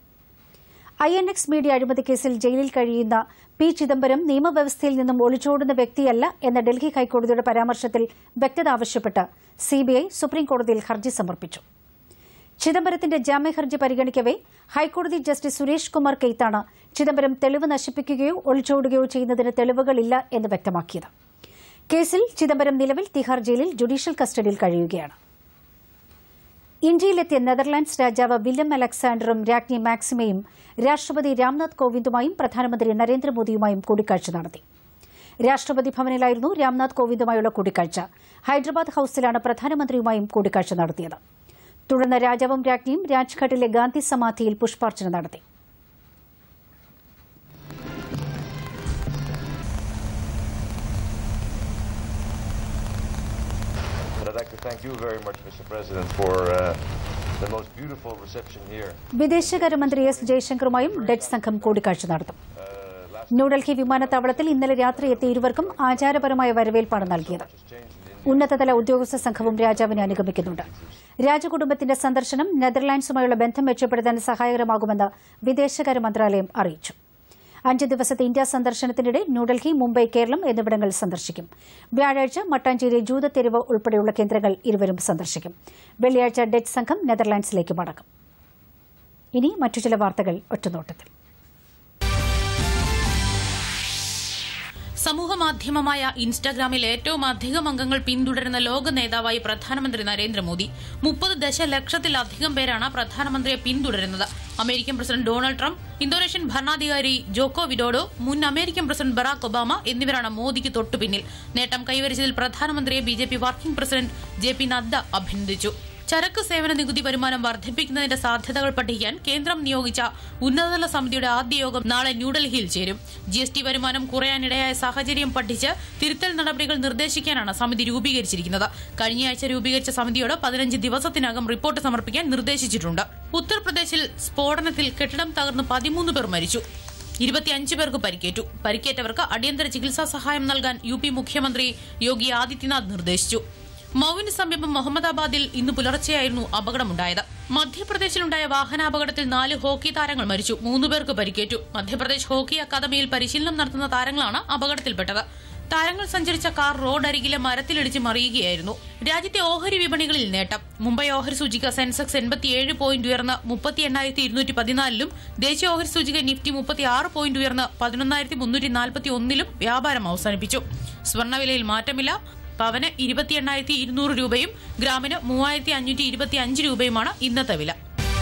ഐ എൻ എക്സ് മീഡിയ അഴിമതി കേസിൽ ജയിലിൽ കഴിയുന്ന പി ചിദംബരം നിയമവ്യവസ്ഥയിൽ നിന്നും ഒളിച്ചോടുന്ന വ്യക്തിയല്ല എന്ന ഡൽഹി ഹൈക്കോടതിയുടെ പരാമർശത്തിൽ വ്യക്തത ആവശ്യപ്പെട്ട് സിബിഐ സുപ്രീംകോടതിയിൽ ഹർജി സമർപ്പിച്ചു ചിദംബരത്തിന്റെ ജാമ്യഹർജി പരിഗണിക്കവെ ഹൈക്കോടതി ജസ്റ്റിസ് സുരേഷ് കുമാർ കെയ്ത്താണ് ചിദംബരം തെളിവ് നശിപ്പിക്കുകയോ ഒളിച്ചോടുകയോ ചെയ്യുന്നതിന് തെളിവുകളില്ല എന്ന് വ്യക്തമാക്കിയത് കേസിൽ ചിദംബരം നിലവിൽ തിഹാർ ജയിലിൽ ജുഡീഷ്യൽ കസ്റ്റഡിയിൽ കഴിയുകയാണ് ഇന്ത്യയിലെത്തിയ നെതർലാൻഡ്സ് രാജാവ് വില്യം അലക്സാണ്ടറും രാജ്ഞി മാക്സിമയും രാഷ്ട്രപതി രാംനാഥ് കോവിന്ദുമായും പ്രധാനമന്ത്രി നരേന്ദ്രമോദിയുമായും കൂടിക്കാഴ്ച നടത്തി രാഷ്ട്രപതി ഭവനിലായിരുന്നു രാംനാഥ് കോവിന്ദുമായുള്ള കൂടിക്കാഴ്ച ഹൈദരാബാദ് ഹൌസിലാണ് പ്രധാനമന്ത്രിയുമായും കൂടിക്കാഴ്ച നടത്തിയത് തുടർന്ന് രാജാവും രാജ്ഞിയും രാജ്ഘട്ടിലെ ഗാന്ധി സമാധിയിൽ പുഷ്പാർച്ചന നടത്തി But I'd like to thank you very much, Mr. President, for uh, the most beautiful reception here. വിദേശകാര്യമന്ത്രി എസ് ജയശങ്കറുമായും ഡച്ച് സംഘം കൂടിക്കാഴ്ച നടത്തും ന്യൂഡൽഹി വിമാനത്താവളത്തിൽ ഇന്നലെ രാത്രി എത്തിയ ഇരുവർക്കും ആചാരപരമായ വരവേൽപ്പാണ് നൽകിയത് ഉന്നതതല ഉദ്യോഗസ്ഥ സംഘവും രാജാവിനെ അനുഗമിക്കുന്നുണ്ട് രാജകുടുംബത്തിന്റെ സന്ദർശനം നെതർലാൻഡ്സുമായുള്ള ബന്ധം മെച്ചപ്പെടുത്താൻ സഹായകരമാകുമെന്ന് വിദേശകാര്യ മന്ത്രാലയം അറിയിച്ചു അഞ്ച് ദിവസത്തെ ഇന്ത്യ സന്ദർശനത്തിനിടെ ന്യൂഡൽഹി മുംബൈ കേരളം എന്നിവിടങ്ങൾ സന്ദർശിക്കും വ്യാഴാഴ്ച മട്ടാഞ്ചേരി ജൂതത്തെരുവ് ഉൾപ്പെടെയുള്ള കേന്ദ്രങ്ങൾ ഇരുവരും സന്ദർശിക്കും വെള്ളിയാഴ്ച ഡച്ച് സംഘം നെതർലാൻഡ്സിലേക്ക് മടങ്ങും ഇനി മറ്റു ചില വാർത്തകൾ ഒറ്റനോട്ടത്തിൽ സമൂഹമാധ്യമമായ ഇൻസ്റ്റാഗ്രാമിൽ ഏറ്റവും അധികം അംഗങ്ങൾ പിന്തുടരുന്ന ലോക നേതാവായി പ്രധാനമന്ത്രി നരേന്ദ്രമോദി മുപ്പത് ദശലക്ഷത്തിലധികം പേരാണ് പ്രധാനമന്ത്രിയെ പിന്തുടരുന്നത് American president Donald Trump Indonesian ഭരണാധികാരി ജോക്കോ വിഡോഡോ മുൻ അമേരിക്കൻ പ്രസിഡന്റ് ബറാക് ഒബാമ എന്നിവരാണ് മോദിക്ക് തൊട്ടുപിന്നിൽ നേട്ടം കൈവരിച്ചതിൽ പ്രധാനമന്ത്രിയെ B J P working president J P Nadda അഭിനന്ദിച്ചു ചരക്ക് സേവന നികുതി വരുമാനം വർദ്ധിപ്പിക്കുന്നതിന്റെ സാധ്യതകൾ പഠിക്കാൻ കേന്ദ്രം നിയോഗിച്ച ഉന്നതതല സമിതിയുടെ ആദ്യ യോഗം നാളെ ന്യൂഡൽഹിയിൽ ചേരും ജി എസ് ടി വരുമാനം കുറയാനിടയായ സാഹചര്യം പഠിച്ച് തിരുത്തൽ നടപടികൾ നിർദ്ദേശിക്കാനാണ് സമിതി രൂപീകരിച്ചിരിക്കുന്നത് കഴിഞ്ഞയാഴ്ച രൂപീകരിച്ച സമിതിയോട് പതിനഞ്ച് ദിവസത്തിനകം റിപ്പോർട്ട് സമർപ്പിക്കാൻ നിർദ്ദേശിച്ചിട്ടുണ്ട് ഉത്തർപ്രദേശിൽ സ്ഫോടനത്തിൽ കെട്ടിടം തകർന്ന് പതിമൂന്ന് പേർ മരിച്ചു ഇരുപത്തിയഞ്ച് പേർക്ക് പരിക്കേറ്റു പരിക്കേറ്റവർക്ക് അടിയന്തര ചികിത്സാ സഹായം നൽകാൻ യു പി മുഖ്യമന്ത്രി യോഗി ആദിത്യനാഥ് നിർദ്ദേശിച്ചു മൌവിന് സമീപം മുഹമ്മദാബാദിൽ ഇന്ന് പുലർച്ചെയായിരുന്നു അപകടമുണ്ടായത് മധ്യപ്രദേശിലുണ്ടായ വാഹനാപകടത്തിൽ നാല് ഹോക്കി താരങ്ങൾ മരിച്ചു മൂന്ന് പേർക്ക് പരിക്കേറ്റു മധ്യപ്രദേശ് ഹോക്കി അക്കാദമിയിൽ പരിശീലനം നടത്തുന്ന താരങ്ങളാണ് അപകടത്തിൽപ്പെട്ടത് താരങ്ങൾ സഞ്ചരിച്ച കാർ റോഡരികിലെ മരത്തിലിടിച്ച് മറിയുകയായിരുന്നു രാജ്യത്തെ ഓഹരി വിപണികളിൽ നേട്ടം മുംബൈ ഓഹരി സൂചിക സെൻസെക്സ് എൺപത്തിയേഴ് പോയിന്റ് ഉയർന്ന് മുപ്പത്തി എണ്ണായിരത്തി ഇരുന്നൂറ്റി പതിനാലിലും ദേശീയ ഓഹരി സൂചിക നിഫ്റ്റി മുപ്പത്തി ആറ് പോയിന്റ് ഉയർന്ന് പതിനൊന്നായിരത്തി മുന്നൂറ്റി നാൽപ്പത്തി ഒന്നിലും വ്യാപാരം അവസാനിപ്പിച്ചു സ്വർണ്ണവിലയിൽ മാറ്റമില്ല പവന് ഇരുപത്തി എണ്ണായിരത്തി ഇരുന്നൂറ് രൂപയും ഗ്രാമിന് മൂവായിരത്തി അഞ്ഞൂറ്റി ഇരുപത്തി അഞ്ച് രൂപയുമാണ് ഇന്നത്തെ വില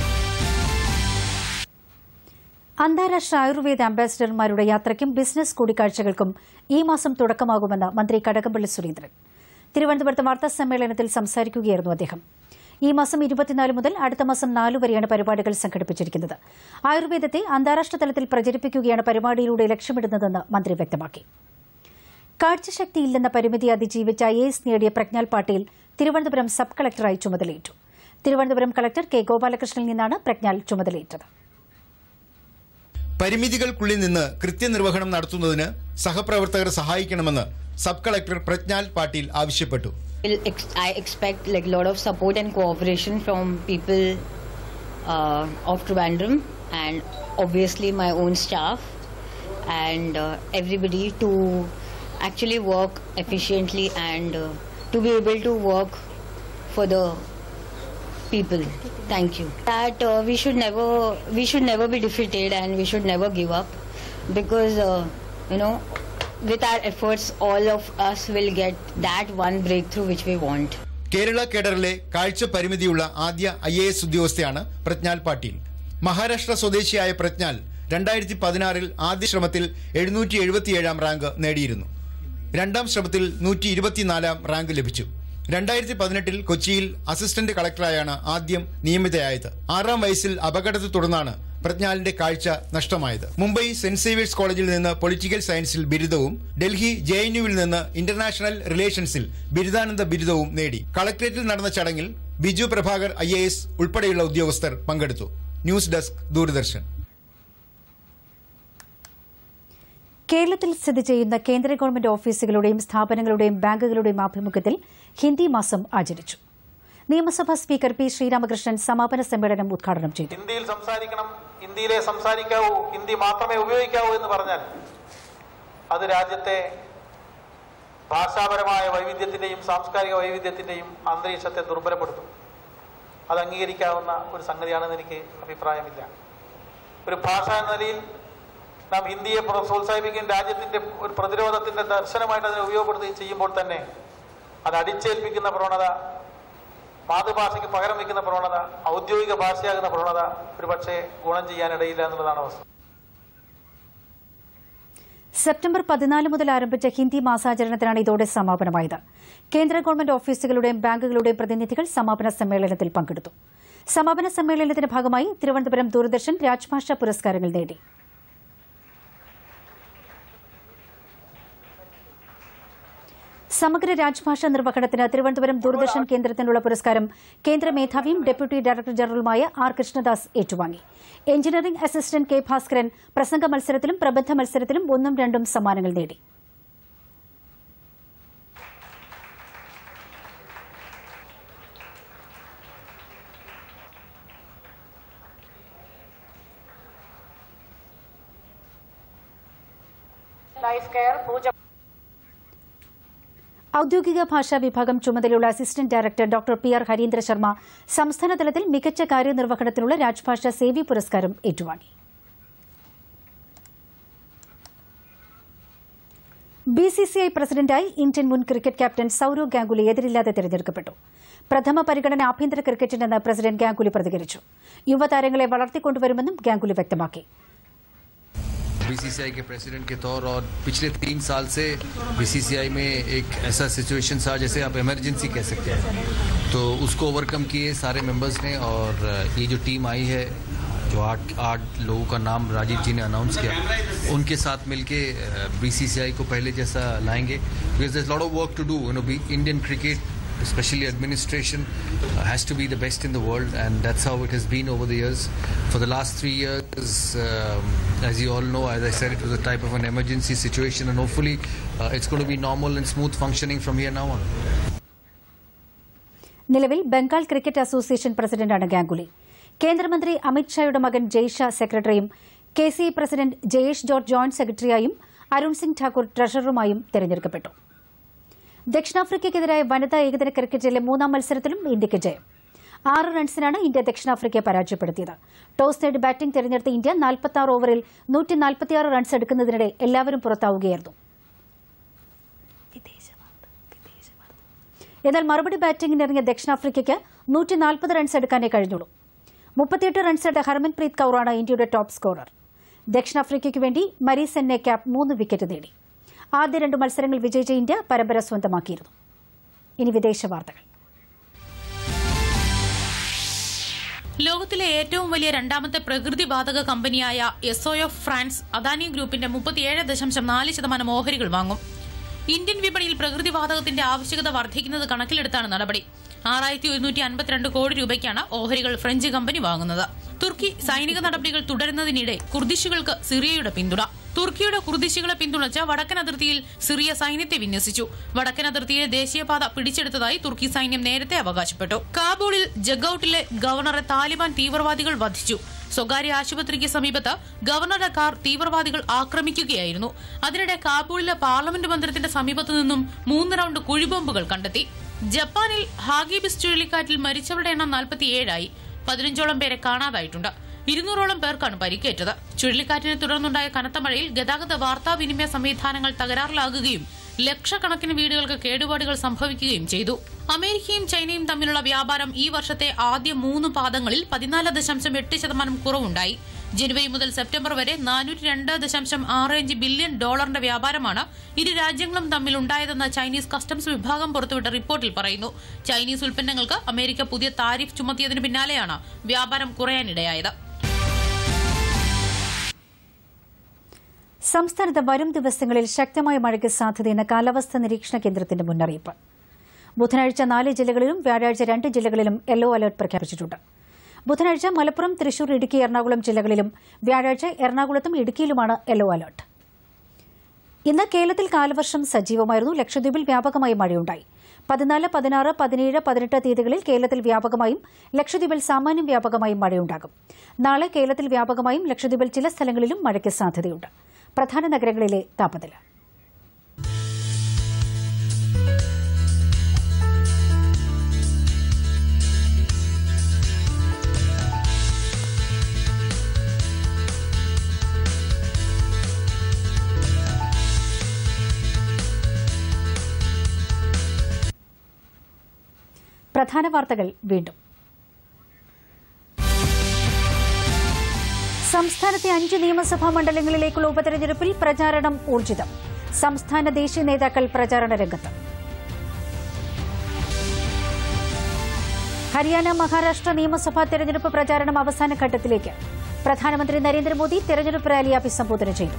അന്താരാഷ്ട്ര ആയുർവേദ അംബാസിഡർമാരുടെ യാത്രയ്ക്കും ബിസിനസ് കൂടിക്കാഴ്ചകൾക്കും ഈ മാസം തുടക്കമാകുമെന്ന് മന്ത്രി കടകംപള്ളി സുരേന്ദ്രൻ തിരുവനന്തപുരത്ത് വാർത്താ സമ്മേളനത്തിൽ സംസാരിക്കുകയായിരുന്നു അദ്ദേഹം ഈ മാസം ഇരുപത്തിനാല് മുതൽ അടുത്ത മാസം നാലു വരെയാണ് പരിപാടികൾ സംഘടിപ്പിച്ചിരിക്കുന്നത് ആയുർവേദത്തെ അന്താരാഷ്ട്ര തലത്തിൽ പ്രചരിപ്പിക്കുകയാണ് പരിപാടിയിലൂടെ ലക്ഷ്യമിടുന്നതെന്ന് മന്ത്രി വ്യക്തമാക്കി കാഴ്ചശക്തിയില്ലെന്ന പരിമിതി അതിജീവിച്ച ഐ എസ് നേടിയ പ്രജ്ഞാൽ പാട്ടീൽ തിരുവനന്തപുരം സബ് കളക്ടറായി ചുമതലയേറ്റു തിരുവനന്തപുരം കളക്ടർ കെ ഗോപാലകൃഷ്ണനിൽ നിന്നാണ് പ്രജ്ഞാൽ ചുമതലയേറ്റത് പരിമിതികൾക്കുള്ളിൽ നിന്ന് കൃത്യനിർവഹണം നടത്തുന്നതിന് സഹപ്രവർത്തകർ സഹായിക്കണമെന്ന് സബ് കളക്ടർ പ്രജ്ഞാൽ പാട്ടീൽ ആവശ്യപ്പെട്ടു Well, ex- I expect like a lot of support and cooperation from people uh, of Trivandrum and obviously my own staff and uh, everybody to actually work efficiently and uh, to be able to work for the people. Thank you. That uh, we should never we should never be defeated and we should never give up because uh, you know with our efforts all of us will get that one breakthrough which we want. Kerala കേഡറിലെ കാഴ്ച പരിമിതിയുള്ള ആദ്യ I A S ഉദ്യോഗസ്ഥയാണ് പ്രജ്ഞാൽ പാട്ടീൽ മഹാരാഷ്ട്ര സ്വദേശിയായ പ്രജ്ഞാൽ രണ്ടായിരത്തി പതിനാറിൽ ആദ്യ ശ്രമത്തിൽ എഴുന്നൂറ്റി എഴുപത്തിയേഴാം റാങ്ക് നേടിയിരുന്നു രണ്ടാം ശ്രമത്തിൽ നൂറ്റി ഇരുപത്തിനാലാം റാങ്ക് ലഭിച്ചു രണ്ടായിരത്തി പതിനെട്ടിൽ കൊച്ചിയിൽ അസിസ്റ്റന്റ് കളക്ടറായാണ് ആദ്യം നിയമിതയായത് ആറാം വയസ്സിൽ അപകടത്തെ തുടർന്നാണ് പ്രജ്ഞാലിന്റെ കാഴ്ച നഷ്ടമായത് മുംബൈ സെന്റ് സേവിയേഴ്സ് കോളേജിൽ നിന്ന് പൊളിറ്റിക്കൽ സയൻസിൽ ബിരുദവും ഡൽഹി ജെ എൻ യുവിൽ നിന്ന് ഇന്റർനാഷണൽ റിലേഷൻസിൽ ബിരുദാനന്ദ ബിരുദവും നേടി കളക്ടറേറ്റിൽ നടന്ന ചടങ്ങിൽ ബിജു പ്രഭാകർ ഐ ഉൾപ്പെടെയുള്ള ഉദ്യോഗസ്ഥർ പങ്കെടുത്തു ന്യൂസ് ഡെസ്ക് ദൂരദർശൻ കേരളത്തിൽ സ്ഥിതി ചെയ്യുന്ന കേന്ദ്ര ഗവൺമെന്റ് ഓഫീസുകളുടെയും സ്ഥാപനങ്ങളുടെയും ബാങ്കുകളുടെയും ആഭിമുഖ്യത്തിൽ ഹിന്ദി മാസം ആചരിച്ചു നിയമസഭാ സ്പീക്കർ പി ശ്രീരാമകൃഷ്ണൻ സമാപന സമ്മേളനം ഉദ്ഘാടനം ചെയ്തു ഹിന്ദിയിൽ സംസാരിക്കണം ഹിന്ദിയിലെ സംസാരിക്കാവൂ ഹിന്ദി മാത്രമേ ഉപയോഗിക്കാവൂ എന്ന് പറഞ്ഞാൽ അത് രാജ്യത്തെ ഭാഷാപരമായ വൈവിധ്യത്തിന്റെയും സാംസ്കാരിക വൈവിധ്യത്തിന്റെയും അന്തരീക്ഷത്തെ ദുർബലപ്പെടുത്തും അത് അംഗീകരിക്കാവുന്ന ഒരു സംഗതിയാണെന്ന് എനിക്ക് അഭിപ്രായമില്ല ഒരു ഭാഷ എന്ന നിലയിൽ നാം ഹിന്ദിയെ പ്ര- പ്രോത്സാഹിപ്പിക്കുകയും രാജ്യത്തിന്റെ ഒരു പ്രതിരോധത്തിന്റെ ദർശനമായിട്ട് അതിനെ ഉപയോഗപ്പെടുത്തുകയും ചെയ്യുമ്പോൾ തന്നെ അത് അടിച്ചേൽപ്പിക്കുന്ന പ്രവണത മാതൃഭാഷയ്ക്ക് പകരം വയ്ക്കുന്ന പ്രവണത ഔദ്യോഗിക ഭാഷയാകുന്ന പ്രവണത ഒരുപക്ഷെ ഗുണം ചെയ്യാനിടയില്ല എന്നുള്ളതാണ് വസ്തുത സെപ്റ്റംബർ പതിനാല് മുതൽ ആരംഭിച്ച ഹിന്ദി മാസാചരണത്തിനാണ് ഇതോടെ സമാപനമായത് കേന്ദ്ര ഗവൺമെന്റ് ഓഫീസുകളുടെയും ബാങ്കുകളുടെയും പ്രതിനിധികൾ സമാപന സമ്മേളനത്തിൽ പങ്കെടുത്തു സമാപന സമ്മേളനത്തിന്റെ ഭാഗമായി തിരുവനന്തപുരം ദൂരദർശൻ രാജ്ഭാഷാ പുരസ്കാരങ്ങൾ നേടി സമഗ്ര രാജ്ഭാഷാ നിർവഹണത്തിന് തിരുവനന്തപുരം ദൂരദർശൻ കേന്ദ്രത്തിനുള്ള പുരസ്കാരം കേന്ദ്ര മേധാവിയും ഡെപ്യൂട്ടി ഡയറക്ടർ ജനറലുമായ ആർ കൃഷ്ണദാസ് ഏറ്റുവാങ്ങി എഞ്ചിനീയറിംഗ് അസിസ്റ്റന്റ് കെ ഭാസ്കരൻ പ്രസംഗ മത്സരത്തിലും പ്രബന്ധ മത്സരത്തിലും ഒന്നും രണ്ടും സമ്മാനങ്ങൾ നേടി ലൈഫ് കെയർ പൂജ ഔദ്യോഗിക ഭാഷാ വിഭാഗം ചുമതലയുള്ള assistant director doctor P R Harindra Sharma സംസ്ഥാന തലത്തിൽ മികച്ച കാര്യനിർവഹണത്തിനുള്ള രാജ്ഭാഷ സേവി പുരസ്കാരം ഏറ്റുവാങ്ങി ബി സി സി ഐ പ്രസിഡന്റായി ഇന്ത്യൻ മുൻ ക്രിക്കറ്റ് ക്യാപ്റ്റൻ സൌരവ് ഗാംഗുലി എതിരില്ലാതെ തെരഞ്ഞെടുക്കപ്പെട്ടു പ്രഥമ പരിഗണന ആഭ്യന്തര ക്രിക്കറ്റിനെന്ന് പ്രസിഡന്റ് ഗാംഗുലി പ്രതികരിച്ചു യുവതാരങ്ങളെ വളർത്തിക്കൊണ്ടുവരുമെന്നും ഗാംഗുലി വ്യക്തമാക്കി बीसीसीआई के प्रेसिडेंट के तौर और पिछले तीन साल से बीसीसीआई में एक ऐसा सिचुएशन था जैसे आप इमरजेंसी कह सकते हैं तो उसको ओवरकम किए सारे मेंबर्स ने और ये जो टीम आई है जो आठ आठ लोगों का नाम राजीव जी ने अनाउंस किया उनके साथ मिलके बीसीसीआई को पहले जैसा लाएंगे because there lot of work to do you know Indian cricket especially administration uh, has to be the best in the world and that's how it has been over the years for the last three years um, as you all know as i said it was a type of an emergency situation and hopefully uh, it's going to be normal and smooth functioning from here now on നിലവിൽ Bengal cricket association പ്രസിഡന്റാണ് ഗാംഗുലി കേന്ദ്രമന്ത്രി അമിത്ഷായുടെ മകൻ ജയ്ഷാ സെക്രട്ടറിയും K C president Jayesh George joint സെക്രട്ടറിയായും അരുൺ സിംഗ് ഠാക്കൂർ ട്രഷററുമായും തെരഞ്ഞെടുക്കപ്പെട്ടു ദക്ഷിണാഫ്രിക്കയ്ക്കെതിരായ വനിതാ ഏകദിന ക്രിക്കറ്റിലെ മൂന്നാം മത്സരത്തിലും ഇന്ത്യയ്ക്ക് ജയം ആറ് റൺസിനാണ് ഇന്ത്യ ദക്ഷിണാഫ്രിക്കയെ പരാജയപ്പെടുത്തിയത് ടോസ് നേടി ബാറ്റിംഗ് തെരഞ്ഞെടുത്ത ഇന്ത്യ നാൽപ്പത്തി ഓവറിൽ നൂറ്റി നാൽപ്പത്തിയാറ് റൺസ് എടുക്കുന്നതിനിടെ എല്ലാവരും പുറത്താവുകയായിരുന്നു എന്നാൽ മറുപടി ബാറ്റിംഗിനിറങ്ങിയ ദക്ഷിണാഫ്രിക്കയ്ക്ക് നൂറ്റി നാൽപ്പത് റൺസ് എടുക്കാനേ കഴിഞ്ഞുള്ളൂ മുപ്പത്തിയെട്ട് റൺസ് എടുത്ത ഹർമൻപ്രീത് കൌറാണ് ഇന്ത്യയുടെ ടോപ്പ് സ്കോറർ ദക്ഷിണാഫ്രിക്കയ്ക്ക് വേണ്ടി മരീസെന്നെ ക്യാപ് മൂന്ന് വിക്കറ്റ് നേടി ആദ്യ രണ്ട് മത്സരങ്ങൾ വിജയിച്ച ഇന്ത്യ പരമ്പര സ്വന്തമാക്കിയിരുന്നു ഇനി വിദേശ വാർത്തകൾ ലോകത്തിലെ ഏറ്റവും വലിയ രണ്ടാമത്തെ പ്രകൃതിവാതക കമ്പനിയായ എസ്ഒ എഫ് ഫ്രാൻസ് അദാനി ഗ്രൂപ്പിന്റെ മുപ്പത്തിയേഴ് ദശാംശം നാല് ശതമാനം ഓഹരികൾ വാങ്ങും ഇന്ത്യൻ വിപണിയിൽ പ്രകൃതിവാതകത്തിന്റെ ആവശ്യകത വർദ്ധിക്കുന്നത് കണക്കിലെടുത്താണ് നടപടി ആറായിരത്തി ഒരുന്നൂറ്റി അൻപത്തിരണ്ട് കോടി രൂപയ്ക്കാണ് ഓഹരികൾ ഫ്രഞ്ച് കമ്പനി വാങ്ങുന്നത് തുർക്കി സൈനിക നടപടികൾ തുടരുന്നതിനിടെ കുർദിഷുകൾക്ക് സിറിയയുടെ പിന്തുണ തുർക്കിയുടെ കുർദിശുകളെ പിന്തുണച്ച വടക്കൻ അതിർത്തിയിൽ സിറിയ സൈന്യത്തെ വിന്യസിച്ചു വടക്കൻ അതിർത്തിയിലെ ദേശീയപാത പിടിച്ചെടുത്തതായി തുർക്കി സൈന്യം നേരത്തെ അവകാശപ്പെട്ടു കാബൂളിൽ ജഗൌട്ടിലെ ഗവർണറെ താലിബാൻ തീവ്രവാദികൾ വധിച്ചു സ്വകാര്യ ആശുപത്രിക്ക് സമീപത്ത് ഗവർണറുടെ കാർ തീവ്രവാദികൾ ആക്രമിക്കുകയായിരുന്നു അതിനിടെ കാബൂളിലെ പാർലമെന്റ് മന്ദിരത്തിന്റെ സമീപത്തു നിന്നും മൂന്ന് റൌണ്ട് കുഴിബോംബുകൾ കണ്ടെത്തി ജപ്പാനിൽ ഹാഗിബിസ് ചുഴലിക്കാറ്റിൽ മരിച്ചവരുടെ എണ്ണം നാൽപ്പത്തിയേഴായി പതിനഞ്ചോളം പേരെ കാണാതായിട്ടുണ്ട് ഇരുന്നൂറോളം പേർക്കാണ് പരിക്കേറ്റത് ചുഴലിക്കാറ്റിനെ തുടർന്നുണ്ടായ കനത്ത മഴയിൽ ഗതാഗത വാർത്താവിനിമയ സംവിധാനങ്ങൾ തകരാറിലാകുകയും ലക്ഷക്കണക്കിന് വീടുകൾക്ക് കേടുപാടുകൾ സംഭവിക്കുകയും ചെയ്തു അമേരിക്കയും ചൈനയും തമ്മിലുള്ള വ്യാപാരം ഈ വർഷത്തെ ആദ്യ മൂന്ന് പാദങ്ങളിൽ പതിനാല് ദശാംശം എട്ട് ശതമാനം കുറവുണ്ടായി ജനുവരി മുതൽ സെപ്റ്റംബർ വരെ നാനൂറ്റി രണ്ട് ദശാംശം ആറ് അഞ്ച് ബില്യൺ ഡോളറിന്റെ വ്യാപാരമാണ് ഇരു രാജ്യങ്ങളും തമ്മിൽ ഉണ്ടായതെന്ന് ചൈനീസ് കസ്റ്റംസ് വിഭാഗം പുറത്തുവിട്ട റിപ്പോർട്ടിൽ പറയുന്നു ചൈനീസ് ഉൽപ്പന്നങ്ങൾക്ക് അമേരിക്ക പുതിയ താരിഫ് ചുമത്തിയതിന് പിന്നാലെയാണ് വ്യാപാരം കുറയാനിടയായത് സംസ്ഥാനത്ത് വരും ദിവസങ്ങളിൽ ശക്തമായ മഴയ്ക്ക് സാധ്യതയെന്ന കാലാവസ്ഥാ നിരീക്ഷണ കേന്ദ്രത്തിന്റെ മുന്നറിയിപ്പ് ബുധനാഴ്ച നാല് ജില്ലകളിലും വ്യാഴാഴ്ച രണ്ട് ജില്ലകളിലും യെല്ലോ അലർട്ട് പ്രഖ്യാപിച്ചിട്ടുണ്ട് ബുധനാഴ്ച മലപ്പുറം തൃശൂർ ഇടുക്കി എറണാകുളം ജില്ലകളിലും വ്യാഴാഴ്ച എറണാകുളത്തും ഇടുക്കിയിലുമാണ് യെല്ലോ അലർട്ട് ഇന്ന് കേരളത്തിൽ കാലവർഷം സജീവമായിരുന്നു ലക്ഷദ്വീപിൽ വ്യാപകമായി മഴയുണ്ടായി പതിനാല് പതിനാറ് പതിനേഴ് പതിനെട്ട് തീയതികളിൽ കേരളത്തിൽ വ്യാപകമായും ലക്ഷദ്വീപിൽ സാമാന്യം വ്യാപകമായും മഴയുണ്ടാകും നാളെ കേരളത്തിൽ വ്യാപകമായും ലക്ഷദ്വീപിൽ ചില സ്ഥലങ്ങളിലും മഴയ്ക്ക് സാധ്യതയുണ്ട് പ്രധാന നഗരങ്ങളിലെ താപനില പ്രധാന വാർത്തകൾ വീണ്ടും സംസ്ഥാനത്തെ അഞ്ച് നിയമസഭാ മണ്ഡലങ്ങളിലേക്കുള്ള ഉപതെരഞ്ഞെടുപ്പിൽ പ്രചാരണം ഊർജിതം സംസ്ഥാന ദേശീയ നേതാക്കൾ പ്രചാരണ രംഗത്ത് ഹരിയാന മഹാരാഷ്ട്ര നിയമസഭാ തെരഞ്ഞെടുപ്പ് പ്രചാരണം അവസാന ഘട്ടത്തിലേക്ക് പ്രധാനമന്ത്രി നരേന്ദ്രമോദി തെരഞ്ഞെടുപ്പ് റാലി അഭിസംബോധന ചെയ്തു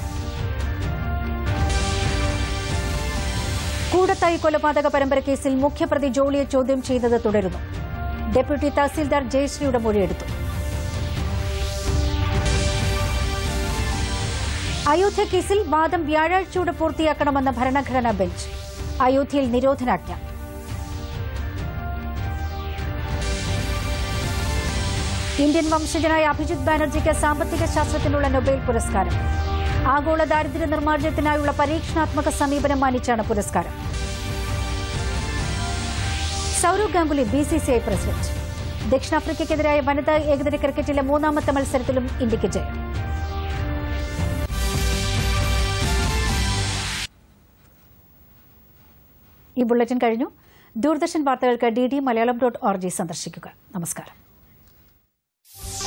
കൂടത്തായി കൊലപാതക പരമ്പര കേസിൽ മുഖ്യപ്രതി ജോളിയെ ചോദ്യം ചെയ്യുന്നത് തുടരുന്നു ഡെപ്യൂട്ടി തഹസീൽദാർ ജയശ്രീയുടെ മൊഴിയെടുത്തു അയോധ്യ കേസിൽ വാദം വ്യാഴാഴ്ചയോടെ പൂർത്തിയാക്കണമെന്ന ഭരണഘടനാ ബെഞ്ച് അയോധ്യയിൽ നിരോധനാജ്ഞ ഇന്ത്യൻ വംശജനായ അഭിജിത് ബാനർജിക്ക് സാമ്പത്തിക ശാസ്ത്രത്തിനുള്ള നൊബേൽ പുരസ്കാരം ആഗോള ദാരിദ്ര്യ നിർമ്മാർജ്ജനത്തിനായുള്ള പരീക്ഷണാത്മക സമീപനം മാനിച്ചാണ് പുരസ്കാരം സൌരവ് ഗാംഗുലി ബിസിസിഐ പ്രസിഡന്റ് ദക്ഷിണാഫ്രിക്കയ്ക്കെതിരായ വനിതാ ഏകദിന ക്രിക്കറ്റിലെ മൂന്നാമത്തെ മത്സരത്തിലും ഇന്ത്യയ്ക്ക് ജയം ഈ ബുള്ളറ്റിൻ കഴിഞ്ഞു ദൂരദർശൻ വാർത്തകൾക്ക് D D Malayalam dot org സന്ദർശിക്കുക നമസ്കാരം